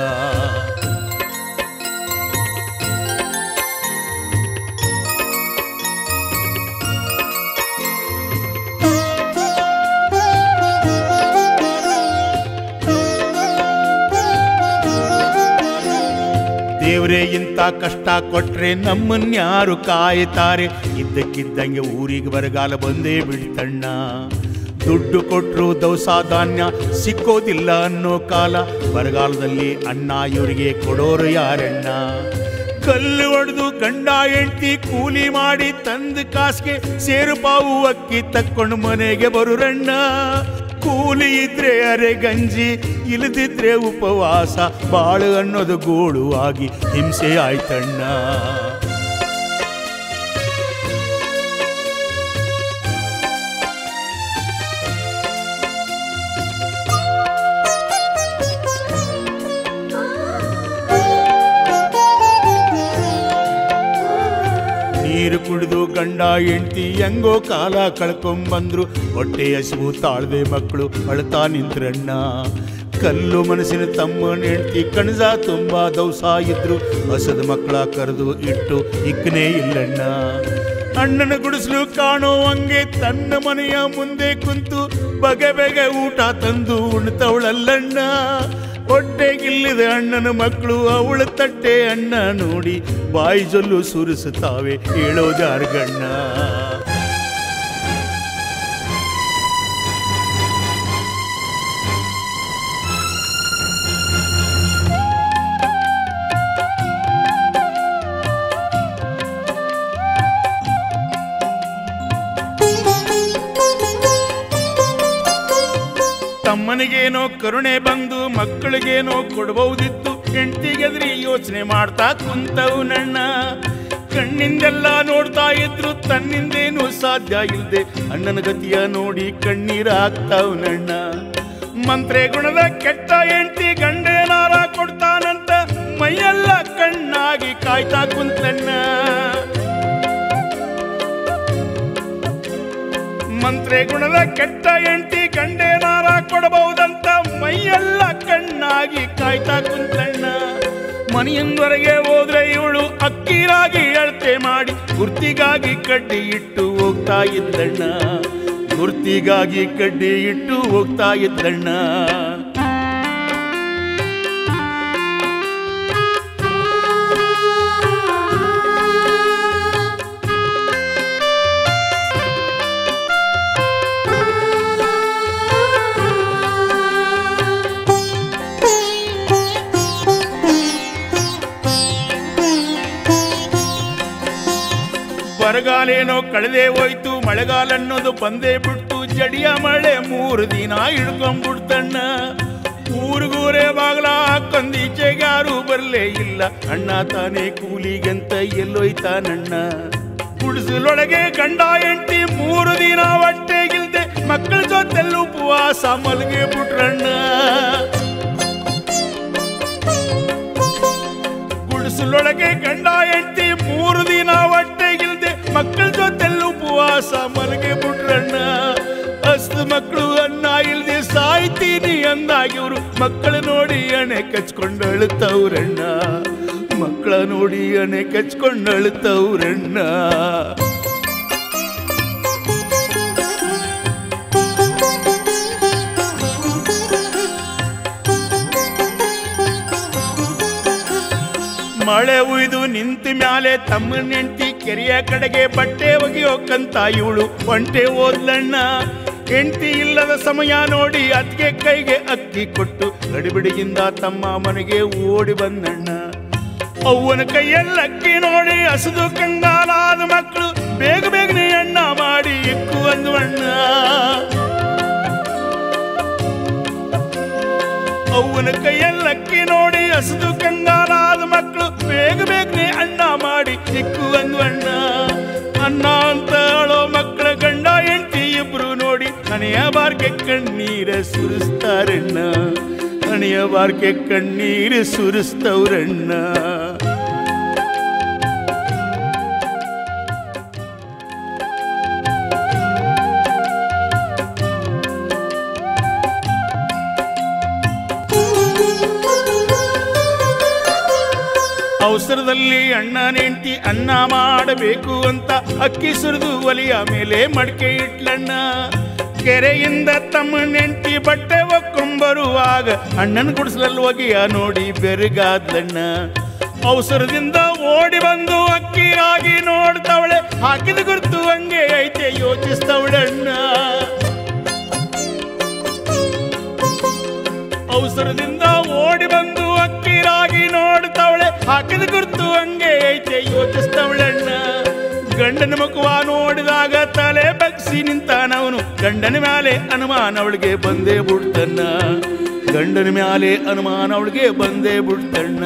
ದೇವ್ರೇ ಇಂಥ ಕಷ್ಟ ಕೊಟ್ರೆ ನಮ್ಮನ್ಯಾರು ಕಾಯ್ತಾರೆ ಇದ್ದಕ್ಕಿದ್ದಂಗೆ ಊರಿಗೆ ಬರಗಾಲ ಬಂದೇ ಬಿಡ್ತಣ್ಣ ದುಡ್ಡು ಕೊಟ್ಟರು ದವಸ ಧಾನ್ಯ ಸಿಕ್ಕೋದಿಲ್ಲ ಅನ್ನೋ ಕಾಲ ಬರಗಾಲದಲ್ಲಿ ಅಣ್ಣ ಇವರಿಗೆ ಕೊಡೋರು ಯಾರಣ್ಣ ಕಲ್ಲು ಹೊಡೆದು ಗಂಡ ಹೆಂಡತಿ ಕೂಲಿ ಮಾಡಿ ತಂದ ಕಾಸ್ಗೆ ಸೇರು ಪಾವು ಅಕ್ಕಿ ತಕ್ಕೊಂಡು ಮನೆಗೆ ಬರುರಣ್ಣ ಕೂಲಿ ಇದ್ರೆ ಅರೆ ಗಂಜಿ ಇಲ್ಲದಿದ್ರೆ ಉಪವಾಸ ಬಾಳು ಅನ್ನೋದು ಗೋಳು ಆಗಿ ಹಿಂಸೆ ಆಯ್ತಣ್ಣ ನೀರು ಕುಡಿದು ಗಂಡ ಹೆಂಡತಿ ಹೆಂಗೋ ಕಾಲ ಕಳ್ಕೊಂಬಂದ್ರು ಹೊಟ್ಟೆ ಹಸಿವು ತಾಳ್ದೆ ಮಕ್ಕಳು ಅಳ್ತಾ ನಿಂತ್ರಣ್ಣ ಕಲ್ಲು ಮನಸ್ಸಿನ ತಮ್ಮನ ಹೆಂಡತಿ ಕಣಜ ತುಂಬಾ ದವಸ ಇದ್ರು ಹಸದ ಮಕ್ಕಳ ಕರೆದು ಇಟ್ಟು ಇಕ್ಕನೇ ಇಲ್ಲಣ್ಣ ಅಣ್ಣನ ಗುಡಿಸಲು ಕಾಣೋ ಹಂಗೆ ತನ್ನ ಮನೆಯ ಮುಂದೆ ಕುಂತು ಬಗೆ ಬಗೆ ಊಟ ತಂದು ಉಣ್ತವಳಲ್ಲಣ್ಣ ಹೊಟ್ಟೆಗಿಲ್ಲಿದ ಅಣ್ಣನ ಮಕ್ಕಳು ಅವಳ ತಟ್ಟೆ ಅಣ್ಣ ನೋಡಿ ಬಾಯಿ ಜೊಲ್ಲು ಸುರಿಸುತ್ತಾವೆ ಹೇಳೋದಾರ್ಗಣ್ಣ ತಮ್ಮನಿಗೇನೋ ಕರುಣೆ ಬಂದು ಮಕ್ಕಳಿಗೇನೋ ಕೊಡಬಹುದಿತ್ತು ಹೆಂಡತಿಗೆದ್ರಿ ಯೋಚನೆ ಮಾಡ್ತಾ ಕುಂತವು ನನ್ನ ಕಣ್ಣಿಂದೆಲ್ಲ ನೋಡ್ತಾ ಇದ್ರು ತನ್ನಿಂದೇನು ಸಾಧ್ಯ ಇಲ್ದೆ ಅಣ್ಣನ ಗತಿಯ ನೋಡಿ ಕಣ್ಣೀರ ಹಾಕ್ತಾವ್ ನನ್ನ ಮಂತ್ರೆ ಗುಣದ ಕೆಟ್ಟ ಹೆಂಡತಿ ಗಂಡೇನಾರ ಕೊಡ್ತಾನಂತ ಮೈಯೆಲ್ಲ ಕಣ್ಣಾಗಿ ಕಾಯ್ತಾ ಕುಂತಣ್ಣ ಮಂತ್ರೆ ಗುಣದ ಕೆಟ್ಟ ಹೆಂಡತಿ ಗಂಡೇನಾರ ಕೊಡಬಹುದಂತ ಮೈಯೆಲ್ಲ ಕಣ್ಣಾಗಿ ಕಾಯ್ತಾ ಕುಂತಣ್ಣ ಮನೆಯಿಂದವರೆಗೆ ಹೋದ್ರೆ ಇವಳು ಅಕ್ಕಿರಾಗಿ ಅಳತೆ ಮಾಡಿ ಗುರ್ತಿಗಾಗಿ ಕಡ್ಡಿ ಇಟ್ಟು ಹೋಗ್ತಾ ಇದ್ದಣ್ಣ ಗುರ್ತಿಗಾಗಿ ಕಡ್ಡಿ ಇಟ್ಟು ಹೋಗ್ತಾ ಇದ್ದಣ್ಣ ಬರಗಾಲೇನೋ ಕಳೆದೇ ಹೋಯ್ತು ಮಳೆಗಾಲ ಅನ್ನೋದು ಬಂದೇ ಬಿಡ್ತು ಜಡಿಯ ಮಳೆ ಮೂರು ದಿನ ಹಿಡ್ಕೊಂಡ್ಬಿಡ್ತಣ್ಣ ಊರಿಗೂರೇ ಬಾಗ್ಲ ಹಾಕೊಂದೀಚೆಗೆ ಯಾರು ಬರಲೇ ಇಲ್ಲ ಅಣ್ಣ ತಾನೇ ಕೂಲಿಗಂತ ಎಲ್ಲೋಯ್ತಾನಣ್ಣ ಗುಡಿಸಲೊಳಗೆ ಗಂಡ ಹೆಂಡತಿ ಮೂರು ದಿನ ಹೊಟ್ಟೆಗಿಲ್ದೆ ಮಕ್ಕಳ ಜೊತೆಲ್ಲ ಉಪವಾಸ ಮಲಗಿ ಬಿಟ್ರಣ್ಣ ಗುಡಿಸಲೊಳಗೆ ಗಂಡ ಹೆಂಡತಿ ಮೂರು ದಿನ ಹೊಟ್ಟೆಗಿಲ್ದೆ ಮಕ್ಕಳ ಜೊತೆಲ್ಲ ಉಪವಾಸ ಮಲಗಿ ಬಿಟ್ರಣ್ಣ ಹಸ್ತ ಮಕ್ಕಳು ಅನ್ನ ಇಲ್ದೆ ಸಾಯ್ತೀನಿ ಅಂದಾಗಿವ್ರು ಮಕ್ಕಳು ನೋಡಿ ಅಣೆ ಕಚ್ಕೊಂಡು ಅಳುತ್ತವ್ರಣ್ಣ ಮಕ್ಕಳ ನೋಡಿ ಅಣೆ ಕಚ್ಕೊಂಡು ಅಳುತ್ತವ್ರಣ್ಣ ಮಳೆ ಉಯ್ದು ನಿಂತ ಮ್ಯಾಲೆ ತಮ್ಮನ ಹೆಂಡತಿ ಕೆರೆಯ ಕಡೆಗೆ ಬಟ್ಟೆ ಒಗೆಯೋಕಂತ ಇವಳು ಒಂಟೆ ಓದ್ಲಣ್ಣ ಹೆಂಡತಿ ಇಲ್ಲದ ಸಮಯ ನೋಡಿ ಅತ್ತಿಗೆ ಕೈಗೆ ಅಕ್ಕಿ ಕೊಟ್ಟು ಗಡಿಬಿಡಿಯಿಂದ ತಮ್ಮ ಮನೆಗೆ ಓಡಿ ಬಂದಣ್ಣ ಅವ್ವನ ಕೈಯಲ್ಲಿ ಅಕ್ಕಿ ನೋಡಿ ಹಸಿದು ಕಂಗಾಲಾದ ಮಕ್ಕಳು ಬೇಗ ಬೇಗನೆ ಅಣ್ಣ ಮಾಡಿ ಇಕ್ಕು ಅಂದು ಅಣ್ಣ ಅವ್ವನ ಕೈಯಲ್ಲಿ ಅಕ್ಕಿ ನೋಡಿ ಹಸಿದು ಕಂಗಾಲಾದ ಮಕ್ಕಳು ಬೇಗ ಬೇಗನೆ ಅಣ್ಣ ಮಾಡಿ ಇಕ್ಕು ಅಂದು ಅಣ್ಣ ಅಣ್ಣ ಅಂತ ಅಳೋ ಮಕ್ಕಳ ಗಂಡ ಹೆಂಡತಿ ಇಬ್ರು ನೋಡಿ ಹಣೆಯ ಬಾರ್ಗೆ ಕಣ್ಣೀರ ಸುರಿಸ್ತಾರಣ್ಣ ಹಣೆಯ ಬಾರ್ಕೆ ಕಣ್ಣೀರು ಸುರಿಸ್ತವ್ರಣ್ಣ ಅವಸರದಲ್ಲಿ ಅಣ್ಣ ನೆಂಟಿ ಅನ್ನ ಮಾಡಬೇಕು ಅಂತ ಅಕ್ಕಿ ಸುರಿದು ಒಲಿಯ ಮೇಲೆ ಮಡಿಕೆ ಇಟ್ಲಣ್ಣ ಕೆರೆಯಿಂದ ತಮ್ಮ ನೆಂಟಿ ಬಟ್ಟೆ ಒಕ್ಕೊಂಬರುವಾಗ ಅಣ್ಣನ ಗುಡಿಸಲಲ್ಲಿ ಒಗೆಯ ನೋಡಿ ಬೆರಗಾದ್ಲಣ್ಣ ಅವಸರದಿಂದ ಓಡಿ ಬಂದು ಅಕ್ಕಿ ರಾಗಿ ನೋಡ್ತವಳೆ ಹಾಕಿದ ಗುರ್ತು ಹಂಗೆ ಐತೆ ಯೋಚಿಸ್ತವಳಣ್ಣ ಅವಸರದಿಂದ ಓಡಿ ಬಂದು ಅಕ್ಕಿ ರಾಗಿ ನೋಡ್ತವಳೆ ಹಾಕಿದ ಗುರ್ತು ಹಂಗೆ ಐತೆ ಯೋಚಿಸ್ತವಳಣ್ಣ ಗಂಡನ ಮುಖವ ನೋಡಿದಾಗ ತಲೆ ಬಗ್ಸಿ ನಿಂತಾನವನು ಗಂಡನ ಮ್ಯಾಲೆ ಅನುಮಾನ ಅವಳಿಗೆ ಬಂದೇ ಬಿಡ್ತಣ್ಣ ಗಂಡನ ಮ್ಯಾಲೆ ಅನುಮಾನ ಅವಳಿಗೆ ಬಂದೇ ಬಿಡ್ತಣ್ಣ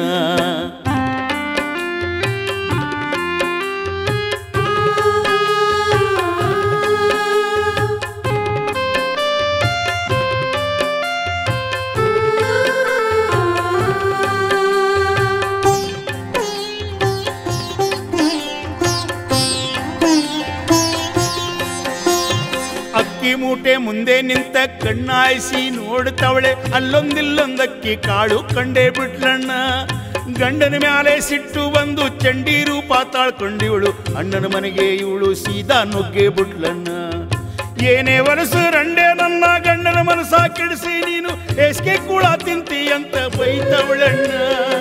ಅಕ್ಕಿ ಮೂಟೆ ಮುಂದೆ ನಿಂತ ಕಣ್ಣಾಯಿಸಿ ನೋಡ್ತವಳೆ ಅಲ್ಲೊಂದಿಲ್ಲೊಂದಕ್ಕಿ ಕಾಳು ಕಂಡೇ ಬಿಟ್ಲಣ್ಣ ಗಂಡನ ಮ್ಯಾಲೆ ಸಿಟ್ಟು ಬಂದು ಚಂಡಿ ರೂಪ ತಾಳ್ಕೊಂಡಿವಳು ಅಣ್ಣನ ಮನೆಗೆ ಇವಳು ಸೀದಾ ನುಗ್ಗೆ ಬಿಟ್ಲಣ್ಣ ಏನೇ ವರಸು ರಂಡೆ ನನ್ನ ಗಂಡನ ಮನಸ ಕೆಡಿಸಿ ನೀನು ಎಸ್ಕೆ ಕೂಳ ತಿಂತಿ ಅಂತ ಬೈತವಳಣ್ಣ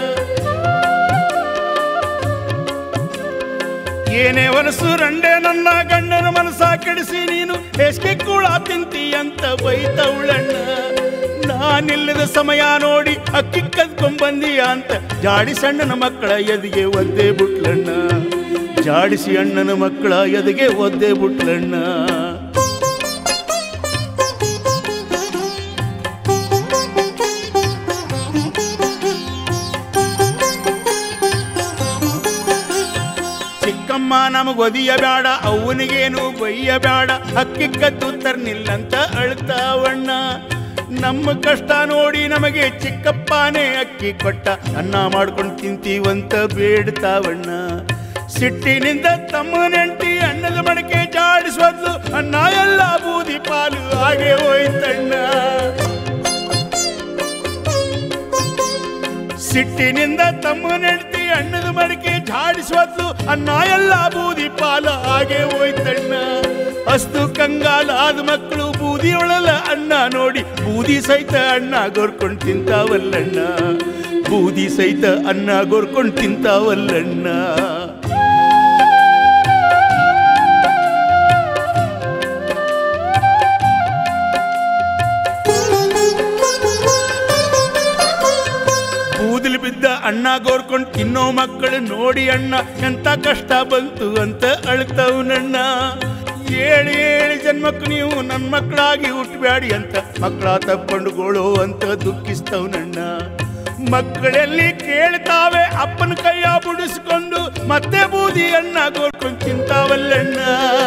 ಏನೇ ವನಸು ರಂಡೆ ನನ್ನ ಗಂಡನ ಮನಸ ಕೆಡಿಸಿ ನೀನು ಎಸ್ಕೆ ಕೂಳ ತಿಂತಿ ಅಂತ ಬೈತವಳಣ್ಣ ನಾನಿಲ್ಲದ ಸಮಯ ನೋಡಿ ಅಕ್ಕಿ ಕದ್ಕೊಂಬಂದಿಯ ಅಂತ ಜಾಡಿಸಿ ಅಣ್ಣನ ಮಕ್ಕಳ ಎದೆಗೆ ಒದ್ದೆ ಬಿಟ್ಲಣ್ಣ ಜಾಡಿಸಿ ಅಣ್ಣನ ಮಕ್ಕಳ ಎದೆಗೆ ಒದ್ದೆ ಬಿಟ್ಲಣ್ಣ ಚಿಕ್ಕಮ್ಮ ನಮಗ್ ಒದಿಯ ಬೇಡ ಅವನಿಗೇನು ಬೈಯ ಬೇಡ ಅಕ್ಕಿ ಕದ್ದು ತರ್ನಿಲ್ಲಂತ ಅಳ್ತಾವಣ್ಣ ನಮ್ಮ ಕಷ್ಟ ನೋಡಿ ನಮಗೆ ಚಿಕ್ಕಪ್ಪನೇ ಅಕ್ಕಿ ಕೊಟ್ಟ ಅನ್ನ ಮಾಡ್ಕೊಂಡು ತಿಂತೀವಂತ ಬೇಡ್ತಾವಣ್ಣ ಸಿಟ್ಟಿನಿಂದ ತಮ್ಮ ನೆಂಟಿ ಅನ್ನದ ಮಡಕೆ ಜಾಡಿಸೋದು ಅನ್ನ ಎಲ್ಲ ಬೂದಿ ಪಾಲು ಹಾಗೆ ಹೋಯ್ತಣ್ಣ ಸಿಟ್ಟಿನಿಂದ ತಮ್ಮ ನೆಡ್ತಿ ಅಣ್ಣದ ಮಡಿಕೆ ಝಾಡಿಸೋದ್ಲು ಅನ್ನ ಎಲ್ಲ ಬೂದಿ ಪಾಲ ಹಾಗೆ ಹೋಯ್ತಣ್ಣ ಅಸ್ತು ಕಂಗಾಲಾದ ಮಕ್ಕಳು ಬೂದಿ ಒಳಲ ಅನ್ನ ನೋಡಿ ಬೂದಿ ಸಹಿತ ಅಣ್ಣ ಗೋರ್ಕೊಂಡು ತಿಂತಾವಲ್ಲಣ್ಣ ಬೂದಿ ಸಹಿತ ಅನ್ನ ಗೋರ್ಕೊಂಡು ತಿಂತಾವಲ್ಲಣ್ಣ ಕೂದಲು ಬಿದ್ದ ಅಣ್ಣ ಗೋರ್ಕೊಂಡು ತಿನ್ನೋ ಮಕ್ಕಳು ನೋಡಿ ಅಣ್ಣ ಎಂತ ಕಷ್ಟ ಬಂತು ಅಂತ ಅಳ್ತವ್ನಣ್ಣ ಏಳು ಏಳು ಜನ್ಮಕ್ಕೆ ನೀವು ನನ್ನ ಮಕ್ಕಳಾಗಿ ಹುಟ್ಟಬೇಡಿ ಅಂತ ಮಕ್ಕಳ ತಪ್ಕೊಂಡು ಗೋಳು ಅಂತ ದುಃಖಿಸ್ತವ್ನಣ್ಣ ಮಕ್ಕಳಲ್ಲಿ ಕೇಳ್ತಾವೆ ಅಪ್ಪನ ಕೈಯ ಬುಡಿಸ್ಕೊಂಡು ಮತ್ತೆ ಬೂದಿ ಅಣ್ಣ ಗೋರ್ಕೊಂಡು ತಿಂತಾವಲ್ಲಣ್ಣ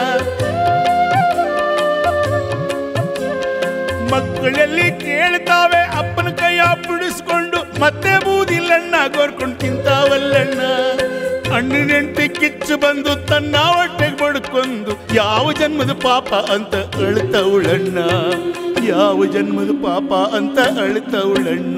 ಮಕ್ಕಳಲ್ಲಿ ಕೇಳ್ತಾವೆ ಅಪ್ಪನ ಕೈಯ ಬಿಡಿಸ್ಕೊಂಡು ಮತ್ತೆ ಬೂದಿಲ್ಲಣ್ಣ ಗೋರ್ಕೊಂಡು ತಿಂತಾವಲ್ಲಣ್ಣ ಅಣ್ಣನೆಂಟಿ ಕಿಚ್ಚು ಬಂದು ತನ್ನ ಹೊಟ್ಟೆಗೆ ಬಡ್ಕೊಂಡು ಯಾವ ಜನ್ಮದ ಪಾಪ ಅಂತ ಅಳ್ತವಳಣ್ಣ ಯಾವ ಜನ್ಮದ ಪಾಪ ಅಂತ ಅಳ್ತವಳಣ್ಣ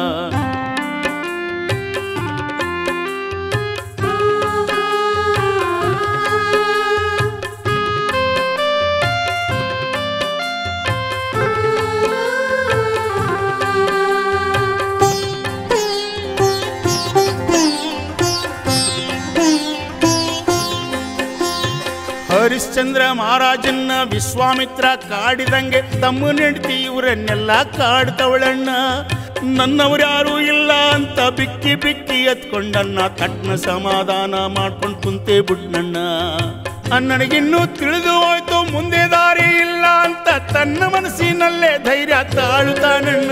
ಹರಿಶ್ಚಂದ್ರ ಮಹಾರಾಜನ್ನ ವಿಶ್ವಾಮಿತ್ರ ಕಾಡಿದಂಗೆ ತಮ್ಮ ನೆಂಡತಿ ಇವರನ್ನೆಲ್ಲ ಕಾಡ್ತವಳಣ್ಣ ನನ್ನವ್ರ್ಯಾರು ಇಲ್ಲ ಅಂತ ಬಿಕ್ಕಿ ಬಿಕ್ಕಿ ಎತ್ಕೊಂಡನ್ನ ತಟ್ನ ಸಮಾಧಾನ ಮಾಡ್ಕೊಂಡು ಕುಂತೇ ಬಿಟ್ನಣ್ಣ ಅಣ್ಣನಿಗಿನ್ನೂ ತಿಳಿದು ಹೋಯ್ತು ಮುಂದೆ ದಾರಿ ಇಲ್ಲ ಅಂತ ತನ್ನ ಮನಸ್ಸಿನಲ್ಲೇ ಧೈರ್ಯ ತಾಳುತ್ತಾನಣ್ಣ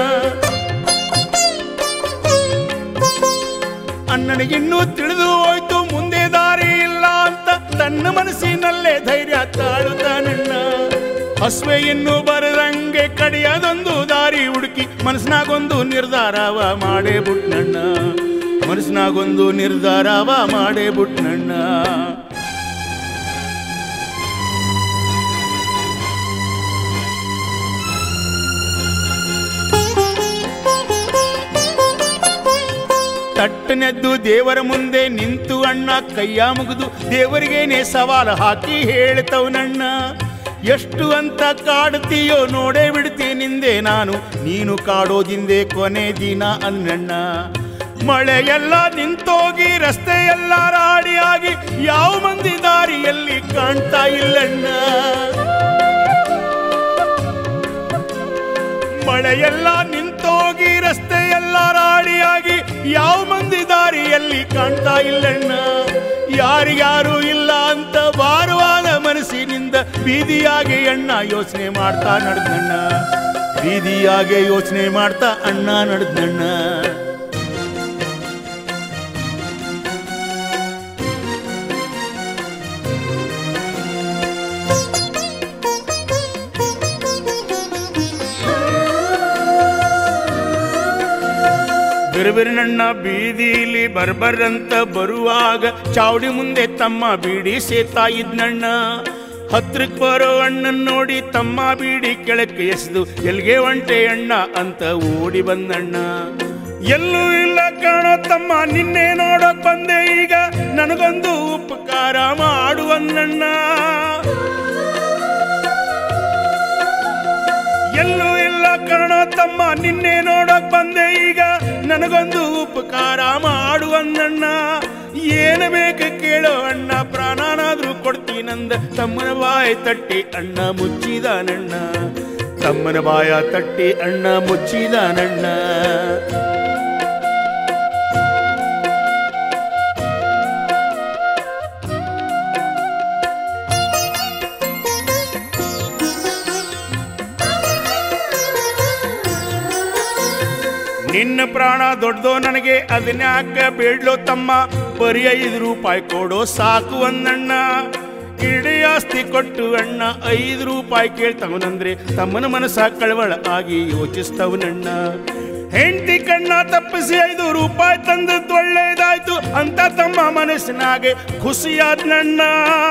ಅಣ್ಣನಿಗಿನ್ನೂ ತಿಳಿದು ಹೋಯ್ತು ಮುಂದೆ ದಾರಿ ಇಲ್ಲ ಅಂತ ತನ್ನ ಮನಸ್ಸಿನಲ್ಲೇ ಧೈರ್ಯ ತಾಳುತ್ತಾನಣ್ಣ ಬಸ್ವೆ ಇನ್ನು ಬರದಂಗೆ ಕಡಿಯದೊಂದು ದಾರಿ ಹುಡುಕಿ ಮನಸ್ನಾಗೊಂದು ನಿರ್ಧಾರವ ಮಾಡೇ ಬುಟ್ನಣ್ಣ ಮನಸ್ನಾಗೊಂದು ನಿರ್ಧಾರವ ಮಾಡೇ ಬುಟ್ನಣ್ಣ ತಟ್ಟನೆದ್ದು ದೇವರ ಮುಂದೆ ನಿಂತು ಅಣ್ಣ ಕೈಯ ಮುಗಿದು ದೇವರಿಗೇನೆ ಸವಾಲು ಹಾಕಿ ಹೇಳ್ತವನಣ್ಣ ಎಷ್ಟು ಅಂತ ಕಾಡ್ತೀಯೋ ನೋಡೇ ಬಿಡ್ತೀನಿಂದೆ ನಾನು ನೀನು ಕಾಡೋದಿಂದೆ ಕೊನೆ ದಿನ ಅನ್ನಣ್ಣ ಮಳೆಯೆಲ್ಲ ನಿಂತೋಗಿ ರಸ್ತೆ ಎಲ್ಲ ರಾಡಿಯಾಗಿ ಯಾವ ಮಂದಿ ದಾರಿಯಲ್ಲಿ ಕಾಣ್ತಾ ಇಲ್ಲಣ್ಣ ಮಳೆಯೆಲ್ಲ ನಿಂತೋಗಿ ರಸ್ತೆ ಎಲ್ಲ ರಾಡಿಯಾಗಿ ಯಾವ ಮಂದಿ ದಾರಿಯಲ್ಲಿ ಕಾಣ್ತಾ ಇಲ್ಲಣ್ಣ ಯಾರಿಗಾರು ಇಲ್ಲ ಅಂತ ಭಾರವಾದ ಮನಸ್ಸಿನಿಂದ ಬೀದಿಯಾಗೆ ಅಣ್ಣ ಯೋಚನೆ ಮಾಡ್ತಾ ನಡೆದಣ್ಣ ಬೀದಿಯಾಗೆ ಯೋಚನೆ ಮಾಡ್ತಾ ಅಣ್ಣ ನಡೆದಣ್ಣ ಬಿರುಬಿರಿನಣ್ಣ ಬೀದಿಲಿ ಬರ್ಬರಂತ ಬರುವಾಗ ಚಾವಡಿ ಮುಂದೆ ತಮ್ಮ ಬೀಡಿ ಸೇತಾ ಇದ್ನಣ್ಣ ಹತ್ರಕ್ ಬರೋ ಅಣ್ಣನ್ ನೋಡಿ ತಮ್ಮ ಬೀಡಿ ಕೆಳಕ್ಕೆ ಎಸೆದು ಎಲ್ಗೆ ಒಂಟೆ ಅಣ್ಣ ಅಂತ ಓಡಿ ಬಂದಣ್ಣ ಎಲ್ಲೂ ಇಲ್ಲ ಕಾಣೋ ತಮ್ಮ ನಿನ್ನೆ ನೋಡಕ್ ಬಂದೆ ಈಗ ನನಗೊಂದು ಉಪಕಾರ ಮಾಡುವನ್ನಣ್ಣ ಎಲ್ಲೂ ಇಲ್ಲ ಕರ್ಣ ತಮ್ಮ ನಿನ್ನೆ ನೋಡಕ್ ಬಂದೆ ಈಗ ನನಗೊಂದು ಉಪಕಾರ ಮಾಡುವನ್ನಣ್ಣ ಏನು ಬೇಕು ಕೇಳೋ ಅಣ್ಣ ಪ್ರಾಣನಾದ್ರೂ ಕೊಡ್ತೀನಂದ ತಮ್ಮನ ಬಾಯಿ ತಟ್ಟಿ ಅಣ್ಣ ಮುಚ್ಚಿದಾನಣ್ಣ ತಮ್ಮನ ಬಾಯ ತಟ್ಟಿ ಅಣ್ಣ ಮುಚ್ಚಿದಾನಣ್ಣ ನಿನ್ನ ಪ್ರಾಣ ದೊಡ್ಡದೋ ನನಗೆ ಅದನ್ಯಾಕ ಬೇಡ್ಲೋ ತಮ್ಮ ಬರೀ ಐದು ರೂಪಾಯಿ ಕೊಡೋ ಸಾಕು ಅಂದಣ್ಣ ಇಡೀ ಆಸ್ತಿ ಕೊಟ್ಟು ಅಣ್ಣ ಐದು ರೂಪಾಯಿ ಕೇಳ್ತವನಂದ್ರೆ ತಮ್ಮನ ಮನಸ್ಸ ಕಳವಳ ಆಗಿ ಯೋಚಿಸ್ತವನಣ್ಣ ಹೆಂಡತಿ ಕಣ್ಣ ತಪ್ಪಿಸಿ ಐದು ರೂಪಾಯಿ ತಂದದ್ದು ಒಳ್ಳೇದಾಯ್ತು ಅಂತ ತಮ್ಮ ಮನಸ್ಸಿನಾಗೆ ಖುಷಿಯಾದ್ನಣ್ಣ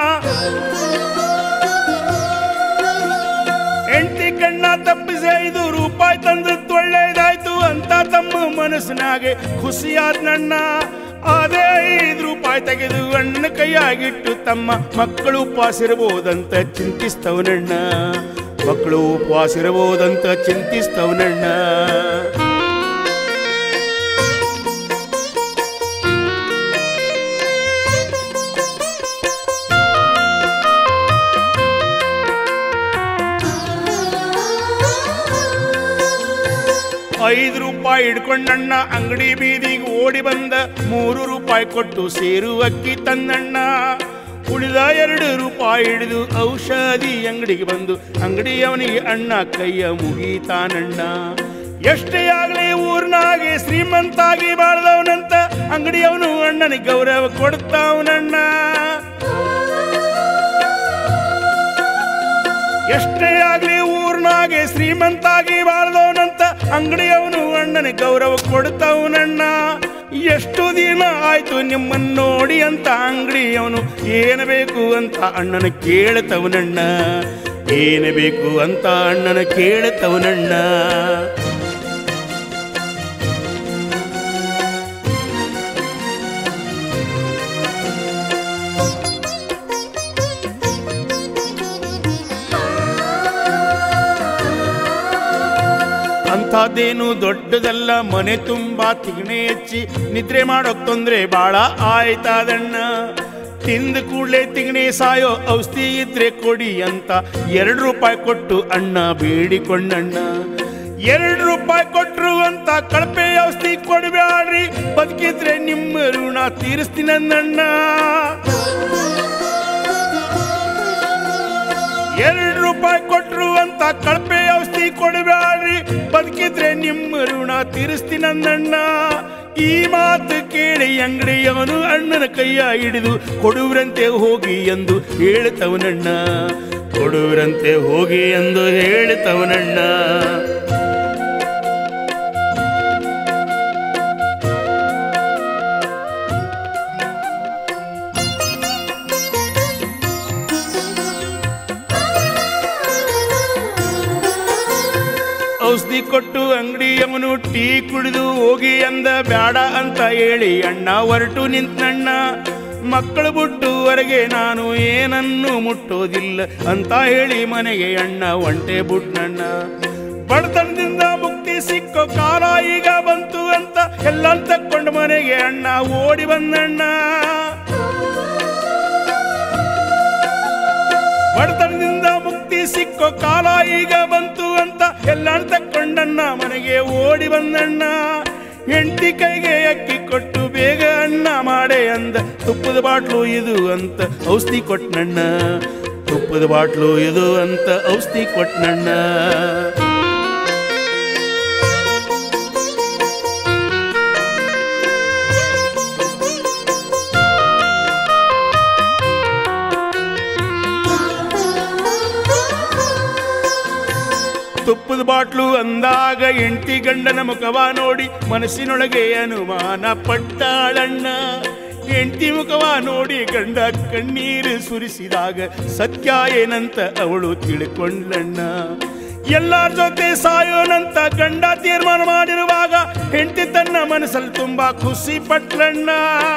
ಹೆಂಡತಿ ಕಣ್ಣ ತಪ್ಪಿಸಿ ಐದು ರೂಪಾಯಿ ತಂದದ್ದು ಒಳ್ಳೇದಾಯ್ತು ಅಂತ ತಮ್ಮ ಮನಸ್ಸಿನಾಗೆ ಖುಷಿಯಾದ್ನಣ್ಣ ಅದೇ ಐದು ರೂಪಾಯಿ ತೆಗೆದು ಅಣ್ಣ ಕೈಯಾಗಿಟ್ಟು ತಮ್ಮ ಮಕ್ಕಳು ಉಪವಾಸ ಇರಬಹುದಂತ ಚಿಂತಿಸ್ತವನಣ್ಣ ಮಕ್ಕಳು ಉಪವಾಸ ಇರಬಹುದಂತ ಚಿಂತಿಸ್ತವನಣ್ಣ ಐದು ರೂಪಾಯಿ ಹಿಡ್ಕೊಂಡಣ್ಣ ಅಂಗಡಿ ಬೀದಿಗೆ ಓಡಿ ಬಂದ ಮೂರು ರೂಪಾಯಿ ಕೊಟ್ಟು ಸೇರು ಅಕ್ಕಿ ತಂದಣ್ಣ ಉಳಿದ ಎರಡು ರೂಪಾಯಿ ಹಿಡಿದು ಔಷಧಿ ಅಂಗಡಿಗೆ ಬಂದು ಅಂಗಡಿಯವನಿಗೆ ಅಣ್ಣ ಕೈಯ ಮುಗೀತಾನಣ್ಣ ಎಷ್ಟೇ ಆಗಲಿ ಊರ್ನಾಗೆ ಶ್ರೀಮಂತಾಗಿ ಬಾಳ್ದವನಂತ ಅಂಗಡಿಯವನು ಅಣ್ಣನಿಗೆ ಗೌರವ ಕೊಡ್ತಾವನಣ್ಣ ಎಷ್ಟೇ ಆಗ್ಲಿ ಊರ್ನಾಗೆ ಶ್ರೀಮಂತಾಗಿ ಬಾಳ್ದವನಂತ ಅಂಗಡಿಯವನು ಅಣ್ಣನ ಗೌರವ ಕೊಡ್ತಾವನಣ್ಣ ಎಷ್ಟು ದಿನ ಆಯ್ತು ನಿಮ್ಮನ್ನ ನೋಡಿ ಅಂತ ಅಂಗಡಿಯವನು ಏನು ಬೇಕು ಅಂತ ಅಣ್ಣನ ಕೇಳ್ತವನಣ್ಣ ಏನು ಬೇಕು ಅಂತ ಅಣ್ಣನ ಕೇಳ್ತವನಣ್ಣ ಅಂಥದ್ದೇನು ದೊಡ್ಡದಲ್ಲ ಮನೆ ತುಂಬಾ ತಿಗಣೆ ಹೆಚ್ಚಿ ನಿದ್ರೆ ಮಾಡೋಕ್ ತೊಂದ್ರೆ ಬಾಳ ಆಯ್ತಾದಣ್ಣ ತಿಂದ ಕೂಡ್ಲೆ ತಿಗಣೆ ಸಾಯೋ ಔಷಧಿ ಇದ್ರೆ ಕೊಡಿ ಅಂತ ಎರಡು ರೂಪಾಯಿ ಕೊಟ್ಟು ಅಣ್ಣ ಬೇಡಿಕೊಂಡಣ್ಣ ಎರಡು ರೂಪಾಯಿ ಕೊಟ್ರು ಅಂತ ಕಳಪೆ ಔಷಧಿ ಕೊಡಬ್ಯಾಡ್ರಿ ಬದುಕಿದ್ರೆ ನಿಮ್ಮ ಋಣ ತೀರಿಸ್ತೀನಂದಣ್ಣ ಎರಡು ರೂಪಾಯಿ ಕೊಟ್ರು ಅಂತ ಕಳಪೆ ಔಷಧಿ ಕೊಡಬ್ಯಾಡ್ರಿ ಬದುಕಿದ್ರೆ ನಿಮ್ಮ ಋಣ ತೀರಿಸ್ತೀನಂದಣ್ಣ ಈ ಮಾತು ಕೇಳಿ ಅಂಗಡಿಯವನು ಅಣ್ಣನ ಕೈಯ ಹಿಡಿದು ಕೊಡುವರಂತೆ ಹೋಗಿ ಎಂದು ಹೇಳ್ತವನಣ್ಣ ಕೊಡುವರಂತೆ ಹೋಗಿ ಎಂದು ಹೇಳ್ತವನಣ್ಣ ಔಷಧಿ ಕೊಟ್ಟು ಅಂಗಡಿಯವನು ಟೀ ಕುಡಿದು ಹೋಗಿ ಅಂದ ಬ್ಯಾಡ ಅಂತ ಹೇಳಿ ಅಣ್ಣ ಹೊರಟು ನಿಂತಣ್ಣ ಮಕ್ಕಳು ಬಿಟ್ಟು ಹೊರಗೆ ನಾನು ಏನನ್ನು ಮುಟ್ಟೋದಿಲ್ಲ ಅಂತ ಹೇಳಿ ಮನೆಗೆ ಅಣ್ಣ ಒಂಟೆ ಬುಟ್ನಣ್ಣ ಬಡತನದಿಂದ ಮುಕ್ತಿ ಸಿಕ್ಕೋ ಕಾಲ ಈಗ ಬಂತು ಅಂತ ಎಲ್ಲ ತಕ್ಕೊಂಡು ಮನೆಗೆ ಅಣ್ಣ ಓಡಿ ಬಂದಣ್ಣ ಬಡತನದಿಂದ ಮುಕ್ತಿ ಸಿಕ್ಕೋ ಕಾಲ ಈಗ ಬಂತು ಅಂತ ಎಲ್ಲ ತಕ್ಕೊಂಡಣ್ಣ ಮನೆಗೆ ಓಡಿ ಬಂದಣ್ಣ ಹೆಂಡತಿ ಕೈಗೆ ಅಕ್ಕಿ ಕೊಟ್ಟು ಬೇಗ ಅನ್ನ ಮಾಡೆ ಅಂದ ತುಪ್ಪದ ಬಾಟ್ಲು ಇದು ಅಂತ ಔಷಧಿ ಕೊಟ್ನಣ್ಣ ತುಪ್ಪದ ಬಾಟ್ಲು ಇದು ಅಂತ ಔಷಧಿ ಕೊಟ್ನಣ್ಣ ತುಪ್ಪದ ಬಾಟ್ಲು ಅಂದಾಗ ಎಂಟಿ ಗಂಡನ ಮುಖವ ನೋಡಿ ಮನಸ್ಸಿನೊಳಗೆ ಅನುಮಾನ ಪಟ್ಟಾಳಣ್ಣ ಎಂಟಿ ಮುಖವ ನೋಡಿ ಗಂಡ ಕಣ್ಣೀರು ಸುರಿಸಿದಾಗ ಸತ್ಯ ಏನಂತ ಅವಳು ತಿಳ್ಕೊಂಡ್ಲಣ್ಣ ಎಲ್ಲಾರ ಜೊತೆ ಸಾಯೋನಂತ ಗಂಡ ತೀರ್ಮಾನ ಮಾಡಿರುವಾಗ ಹೆಂಡತಿ ತನ್ನ ಮನಸ್ಸಲ್ಲಿ ತುಂಬಾ ಖುಷಿ ಪಟ್ಲಣ್ಣ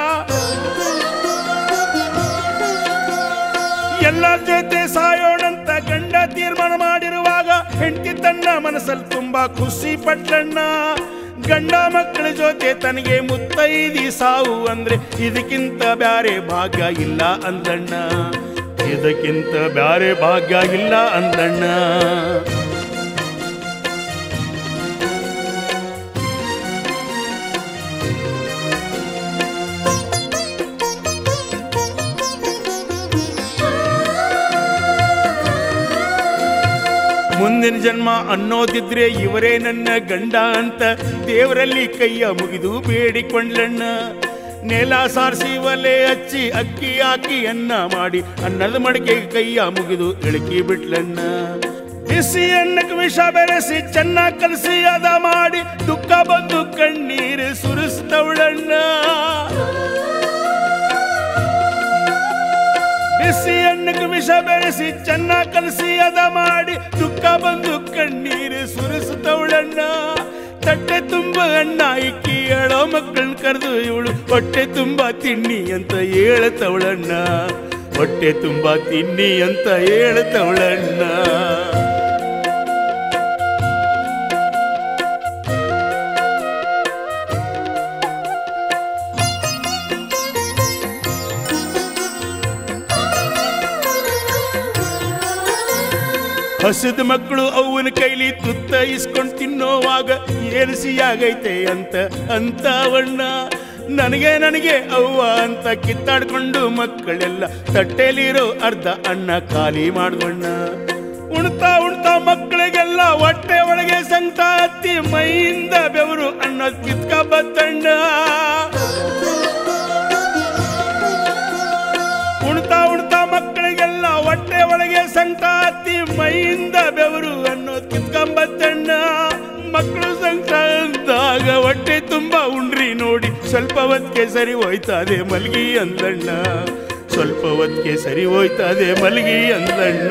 ಎಲ್ಲರ ಜೊತೆ ಸಾಯೋಣಂತ ಗಂಡ ತೀರ್ಮಾನ ಮಾಡಿರುವಾಗ ಹೆಂಡತಿ ತನ್ನ ಮನಸ್ಸಲ್ಲಿ ತುಂಬಾ ಖುಷಿ ಪಟ್ಟಣ್ಣ ಗಂಡ ಮಕ್ಕಳ ಜೊತೆ ತನಗೆ ಮುತ್ತೈದಿ ಸಾವು ಅಂದ್ರೆ ಇದಕ್ಕಿಂತ ಬ್ಯಾರೆ ಭಾಗ್ಯ ಇಲ್ಲ ಅಂದಣ್ಣ ಇದಕ್ಕಿಂತ ಬ್ಯಾರೆ ಭಾಗ್ಯ ಇಲ್ಲ ಅಂದಣ್ಣ ಮುಂದಿನ ಜನ್ಮ ಅನ್ನೋದಿದ್ರೆ ಇವರೇ ನನ್ನ ಗಂಡ ಅಂತ ದೇವರಲ್ಲಿ ಕೈಯ ಮುಗಿದು ಬೇಡಿಕೊಂಡ್ಲಣ್ಣ ನೆಲ ಸಾರಿಸಿ ಒಲೆ ಹಚ್ಚಿ ಅಕ್ಕಿ ಹಾಕಿ ಅನ್ನ ಮಾಡಿ ಅನ್ನದ ಮಡಿಕೆ ಕೈಯ ಮುಗಿದು ಇಳಕಿ ಬಿಟ್ಲಣ್ಣ ಬಿಸಿ ಅನ್ನಕ್ಕೆ ವಿಷ ಬೆರೆಸಿ ಚೆನ್ನಾಗಿ ಕಲಸಿ ಅದ ಮಾಡಿ ದುಃಖ ಬಂದು ಕಣ್ಣೀರು ಸುರಿಸ್ತವಳಣ್ಣ ಬಿಸಿ ಅನ್ನಕ್ಕೆ ವಿಷ ಬೆರೆಸಿ ಚೆನ್ನಾಗಿ ಕಲಸಿ ಅದ ಮಾಡಿ ದುಃಖ ಬಂದು ಕಣ್ಣೀರು ಸುರಿಸುತ್ತವಳಣ್ಣ ತಟ್ಟೆ ತುಂಬ ಅಣ್ಣ ಇಕ್ಕಿ ಹೇಳೋ ಮಕ್ಕಳನ್ನ ಕರೆದು ಇವಳು ಹೊಟ್ಟೆ ತುಂಬ ತಿನ್ನಿ ಅಂತ ಹೇಳ್ತವಳಣ್ಣ ಹೊಟ್ಟೆ ತುಂಬ ತಿನ್ನಿ ಅಂತ ಹೇಳ್ತವಳಣ್ಣ ಹಸಿದ ಮಕ್ಕಳು ಅವನ ಕೈಲಿ ತುತ್ತ ಇಸ್ಕೊಂಡು ತಿನ್ನೋವಾಗ ಏನು ಸಿಯಾಗೈತೆ ಅಂತ ಅಂತವಣ್ಣ ನನಗೆ ನನಗೆ ಅವ್ವ ಅಂತ ಕಿತ್ತಾಡ್ಕೊಂಡು ಮಕ್ಕಳೆಲ್ಲ ತಟ್ಟೆಲಿರೋ ಅರ್ಧ ಅನ್ನ ಖಾಲಿ ಮಾಡ್ಕೊಂಡ ಉಣ್ತಾ ಉಣ್ತಾ ಮಕ್ಕಳಿಗೆಲ್ಲ ಹೊಟ್ಟೆ ಒಳಗೆ ಸಂಕಟ ಹತ್ತಿ ಮೈಯಿಂದ ಬೆವರು ಅನ್ನೋದು ಕಿತ್ಕ ಬತ್ತಣ್ಣ ಉಣ್ತಾ ಉಣ್ತಾ ಮಕ್ಕಳಿಗೆಲ್ಲ ಹೊಟ್ಟೆ ಒಳಗೆ ಸಂಕಟ ಹತ್ತಿ ಮೈಯಿಂದ ಬೆವರು ಅನ್ನೋದು ಕಿತ್ಕೊಂಬತ್ತಣ್ಣ ಮಕ್ಕಳು ಸಂಕಟ ಅಂದಾಗ ಹೊಟ್ಟೆ ತುಂಬ ಉಂಡ್ರಿ ನೋಡಿ ಸ್ವಲ್ಪ ಹೊತ್ತಿಗೆ ಸರಿ ಹೋಯ್ತದೆ ಮಲ್ಗಿ ಅಂದಣ್ಣ ಸ್ವಲ್ಪ ಹೊತ್ತಿಗೆ ಸರಿ ಹೋಯ್ತದೆ ಮಲ್ಗಿ ಅಂದಣ್ಣ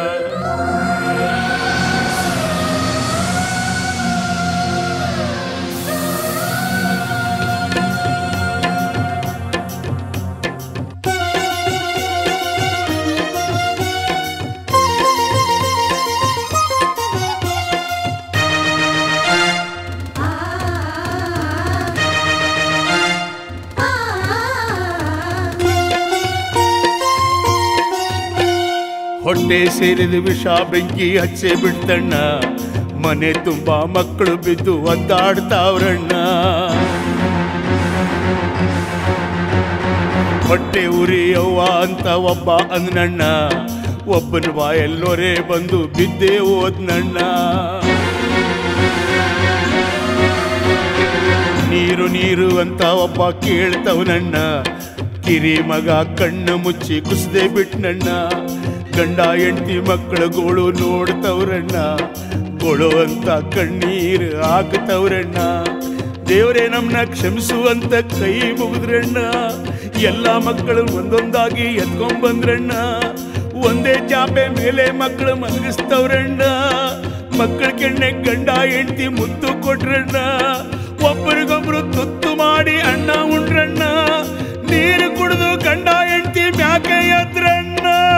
ಹೊಟ್ಟೆ ಸೇರಿದ ವಿಷ ಬೆಂಕಿ ಹಚ್ಚೆ ಬಿಡ್ತಣ್ಣ ಮನೆ ತುಂಬಾ ಮಕ್ಕಳು ಬಿದ್ದು ಒದ್ದಾಡ್ತಾವ್ರಣ್ಣ ಹೊಟ್ಟೆ ಉರಿ ಅವ್ವ ಅಂತ ಒಬ್ಬ ಅಂದ್ನಣ್ಣ ಒಬ್ಬನ ಬಾಯಲ್ಲೊರೆ ಬಂದು ಬಿದ್ದೆ ಹೋದ್ನಣ್ಣ ನೀರು ನೀರು ಅಂತ ಒಬ್ಬ ಕೇಳ್ತವನಣ್ಣ ಕಿರಿ ಮಗ ಕಣ್ಣು ಮುಚ್ಚಿ ಕುಸ್ದೆ ಬಿಟ್ನಣ್ಣ ಗಂಡ ಹೆಂಡತಿ ಮಕ್ಕಳುಗಳು ನೋಡ್ತವ್ರಣ್ಣ ಕೊಳುವಂತ ಕಣ್ಣೀರು ಹಾಕ್ತವ್ರಣ್ಣ ದೇವರೇ ನಮ್ನ ಕ್ಷಮಿಸುವಂತ ಕೈ ಮುಗಿದ್ರಣ್ಣ ಎಲ್ಲ ಮಕ್ಕಳು ಒಂದೊಂದಾಗಿ ಎತ್ಕೊಂಡ್ ಬಂದ್ರಣ್ಣ ಒಂದೇ ಚಾಪೆ ಮೇಲೆ ಮಕ್ಕಳು ಮಲಗಿಸ್ತವ್ರಣ್ಣ ಮಕ್ಕಳ ಕೆಣ್ಣೆ ಗಂಡ ಹೆಂಡತಿ ಮುತ್ತು ಕೊಟ್ರಣ್ಣ ಒಬ್ಬರಿಗೊಬ್ರು ತುತ್ತು ಮಾಡಿ ಅಣ್ಣ ಉಂಡ್ರಣ್ಣ ನೀರು ಕುಡಿದು ಗಂಡ ಹೆಂಡತಿ ಮ್ಯಾಕೆ ಎದ್ರಣ್ಣ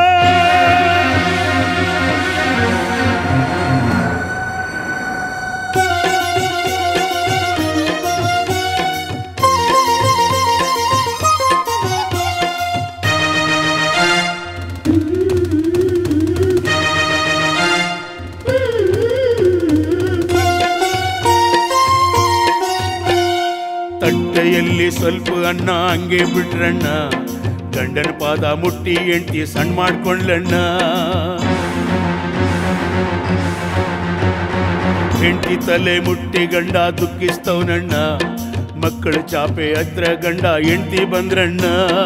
ತಟ್ಟೆಯಲ್ಲಿ ಸ್ವಲ್ಪ ಅನ್ನ ಹಂಗೆ ಬಿಟ್ರಣ್ಣ ಗಂಡನ ಪಾದ ಮುಟ್ಟಿ ಎಂಟಿ ಸಣ್ಣ ಮಾಡ್ಕೊಂಡ್ಲಣ್ಣ ಹೆಂಡತಿ ತಲೆ ಮುಟ್ಟಿ ಗಂಡ ದುಃಖಿಸ್ತವನಣ್ಣ ಮಕ್ಕಳ ಚಾಪೆ ಹತ್ರ ಗಂಡ ಹೆಂಡತಿ ಬಂದ್ರಣ್ಣ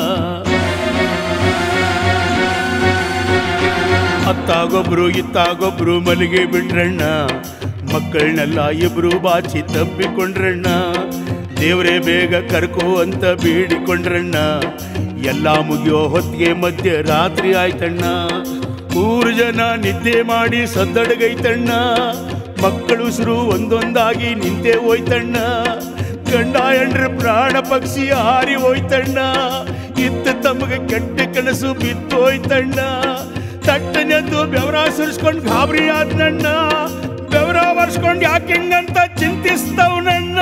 ಅತ್ತಾಗೊಬ್ರು ಇತ್ತಾಗೊಬ್ರು ಮಲಿಗೆ ಬಿಟ್ರಣ್ಣ ಮಕ್ಕಳನ್ನೆಲ್ಲ ಇಬ್ರು ಬಾಚಿ ತಪ್ಪಿಕೊಂಡ್ರಣ್ಣ ದೇವ್ರೇ ಬೇಗ ಕರ್ಕೋ ಅಂತ ಬೇಡಿಕೊಂಡ್ರಣ್ಣ ಎಲ್ಲ ಮುಗಿಯೋ ಹೊತ್ತಿಗೆ ಮಧ್ಯ ರಾತ್ರಿ ಆಯ್ತಣ್ಣ ಮೂರು ಜನ ನಿದ್ದೆ ಮಾಡಿ ಸದ್ದಡಗೈತಣ್ಣ ಮಕ್ಕಳು ಉಸಿರು ಒಂದೊಂದಾಗಿ ನಿಂತೆ ಹೋಯ್ತಣ್ಣ ಗಂಡ ಹೆಂಡ್ರ ಪ್ರಾಣ ಪಕ್ಷಿ ಹಾರಿ ಹೋಯ್ತಣ್ಣ ಇತ್ತ ತಮಗೆ ಕೆಟ್ಟ ಕನಸು ಬಿತ್ತೋಯ್ತಣ್ಣ ತಟ್ಟನೆದ್ದು ಬೆವರ ಸುರಿಸ್ಕೊಂಡು ಗಾಬರಿ ಆದ್ನಣ್ಣ ಬೆವರ ಬರ್ಸ್ಕೊಂಡು ಯಾಕೆ ಹಿಂಗಂತ ಚಿಂತಿಸ್ತವ್ನಣ್ಣ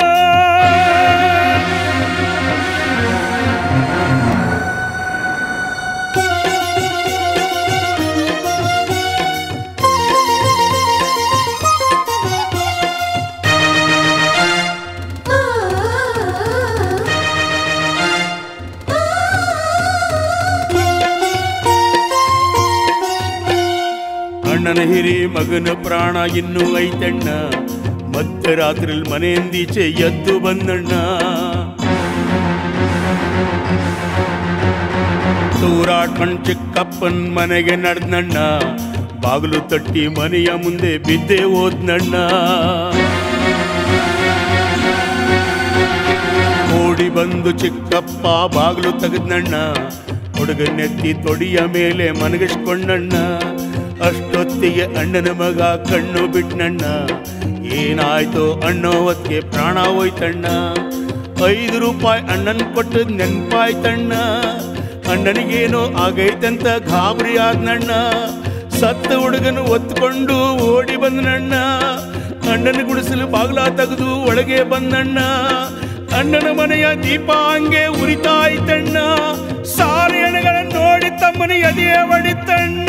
ಅಣ್ಣನ ಹಿರಿ ಮಗನ ಪ್ರಾಣ ಇನ್ನೂ ಐತಣ್ಣ ಮಧ್ಯರಾತ್ರಿಲ್ ಮನೆಯಿಂದೀಚೆ ಎದ್ದು ಬಂದಣ್ಣ ತೂರಾಡ್ಕೊಂಡ್ ಚಿಕ್ಕಪ್ಪನ್ ಮನೆಗೆ ನಡೆದಣ್ಣ ಬಾಗಿಲು ತಟ್ಟಿ ಮನೆಯ ಮುಂದೆ ಬಿದ್ದೆ ಹೋದ್ನಣ್ಣ ಓಡಿ ಬಂದು ಚಿಕ್ಕಪ್ಪ ಬಾಗಿಲು ತೆಗೆದ್ನಣ್ಣ ಹುಡುಗನೆತ್ತಿ ತೊಡಿಯ ಮೇಲೆ ಮನಗಿಸ್ಕೊಂಡಣ್ಣ ಅಷ್ಟೊತ್ತಿಗೆ ಅಣ್ಣನ ಮಗ ಕಣ್ಣು ಬಿಟ್ನಣ್ಣ ಏನಾಯ್ತು ಅನ್ನೋ ಹೊತ್ತಿಗೆ ಪ್ರಾಣ ಹೋಯ್ತಣ್ಣ ಐದು ರೂಪಾಯಿ ಅಣ್ಣನ್ ಕೊಟ್ಟದ್ ನೆನ್ಪಾಯ್ತಣ್ಣ ಅಣ್ಣನಿಗೇನೋ ಆಗೈತಂತ ಗಾಬರಿ ಆದ್ನಣ್ಣ ಸತ್ತ ಹುಡುಗನು ಒತ್ಕೊಂಡು ಓಡಿ ಬಂದನಣ್ಣ ಅಣ್ಣನ ಗುಡಿಸಲು ಬಾಗ್ಲ ತೆಗೆದು ಒಳಗೆ ಬಂದಣ್ಣ ಅಣ್ಣನ ಮನೆಯ ದೀಪ ಹಂಗೆ ಉರಿತಾಯ್ತಣ್ಣ ಸಾರಿ ಹಣಗಳನ್ನು ನೋಡಿ ತಮ್ಮನ ಎದೆಯ ಹೊಡಿತಣ್ಣ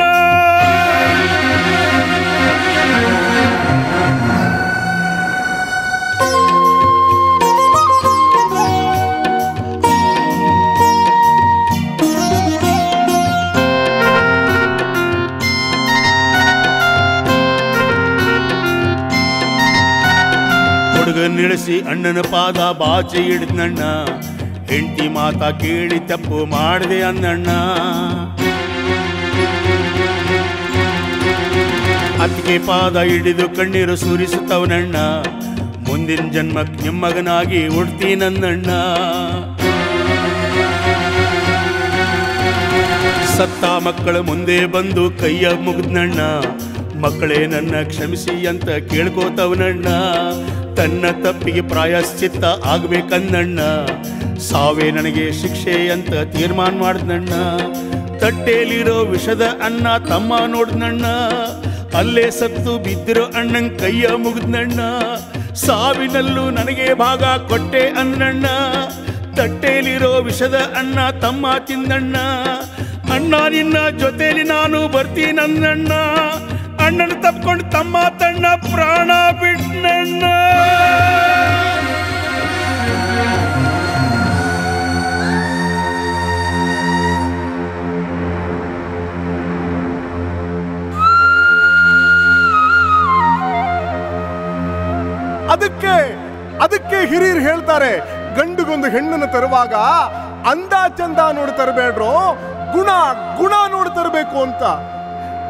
ಹುಡುಗನ್ ಇಳಿಸಿ ಅಣ್ಣನ ಪಾದ ಬಾಚಿ ಹಿಡಿದ್ನಣ್ಣ ಹೆಂಡತಿ ಮಾತಾ ಕೇಳಿ ತಪ್ಪು ಮಾಡಿದೆ ಅನ್ನಣ್ಣ ಅತ್ತಿಗೆ ಪಾದ ಹಿಡಿದು ಕಣ್ಣೀರು ಸುರಿಸುತ್ತವನಣ್ಣ ಮುಂದಿನ ಜನ್ಮಕ್ಕೆ ನಿಮ್ಮಗನಾಗಿ ಹುಡ್ತೀನನ್ನಣ್ಣ ಸತ್ತ ಮಕ್ಕಳ ಮುಂದೆ ಬಂದು ಕೈಯ ಮುಗಿದ್ನಣ್ಣ ಮಕ್ಕಳೇ ನನ್ನ ಕ್ಷಮಿಸಿ ಅಂತ ಕೇಳ್ಕೋತವನಣ್ಣ ತನ್ನ ತಪ್ಪಿಗೆ ಪ್ರಾಯಶ್ಚಿತ್ತ ಆಗ್ಬೇಕನ್ನಣ್ಣ ಸಾವೇ ನನಗೆ ಶಿಕ್ಷೆ ಅಂತ ತೀರ್ಮಾನ ಮಾಡಿದ್ನಣ್ಣ ತಟ್ಟೆಯಲ್ಲಿರೋ ವಿಷದ ಅಣ್ಣ ತಮ್ಮ ನೋಡ್ದಣ್ಣ ಅಲ್ಲೇ ಸತ್ತು ಬಿದ್ದಿರೋ ಅಣ್ಣನ್ ಕೈಯ ಮುಗಿದ್ನಣ್ಣ ಸಾವಿನಲ್ಲೂ ನನಗೆ ಭಾಗ ಕೊಟ್ಟೆ ಅನ್ನಣ್ಣ ತಟ್ಟೆಯಲ್ಲಿರೋ ವಿಷದ ಅಣ್ಣ ತಮ್ಮ ತಿಂದಣ್ಣ ಅಣ್ಣ ನಿನ್ನ ಜೊತೆಲಿ ನಾನು ಬರ್ತೀನನ್ನಣ್ಣ ಅಣ್ಣನ ತಪ್ಕೊಂಡು ತಮ್ಮ ತಣ್ಣ ಪ್ರಾಣ ಬಿಟ್ನಣ್ಣ ಅದಕ್ಕೆ ಅದಕ್ಕೆ ಹಿರಿಯರು ಹೇಳ್ತಾರೆ ಗಂಡುಗೊಂದು ಹೆಣ್ಣನ್ನು ತರುವಾಗ ಅಂದ ಚಂದ ನೋಡಿ ತರಬೇಡ್ರೋ ಗುಣ ಗುಣ ನೋಡಿ ತರಬೇಕು ಅಂತ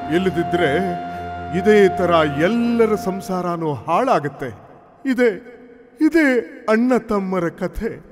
ಇಲ್ಲದಿದ್ರೆ ಇದೇ ತರ ಎಲ್ಲರ ಸಂಸಾರನೂ ಹಾಳಾಗುತ್ತೆ ಇದೇ ಇದೇ ಅಣ್ಣ ತಮ್ಮರ ಕಥೆ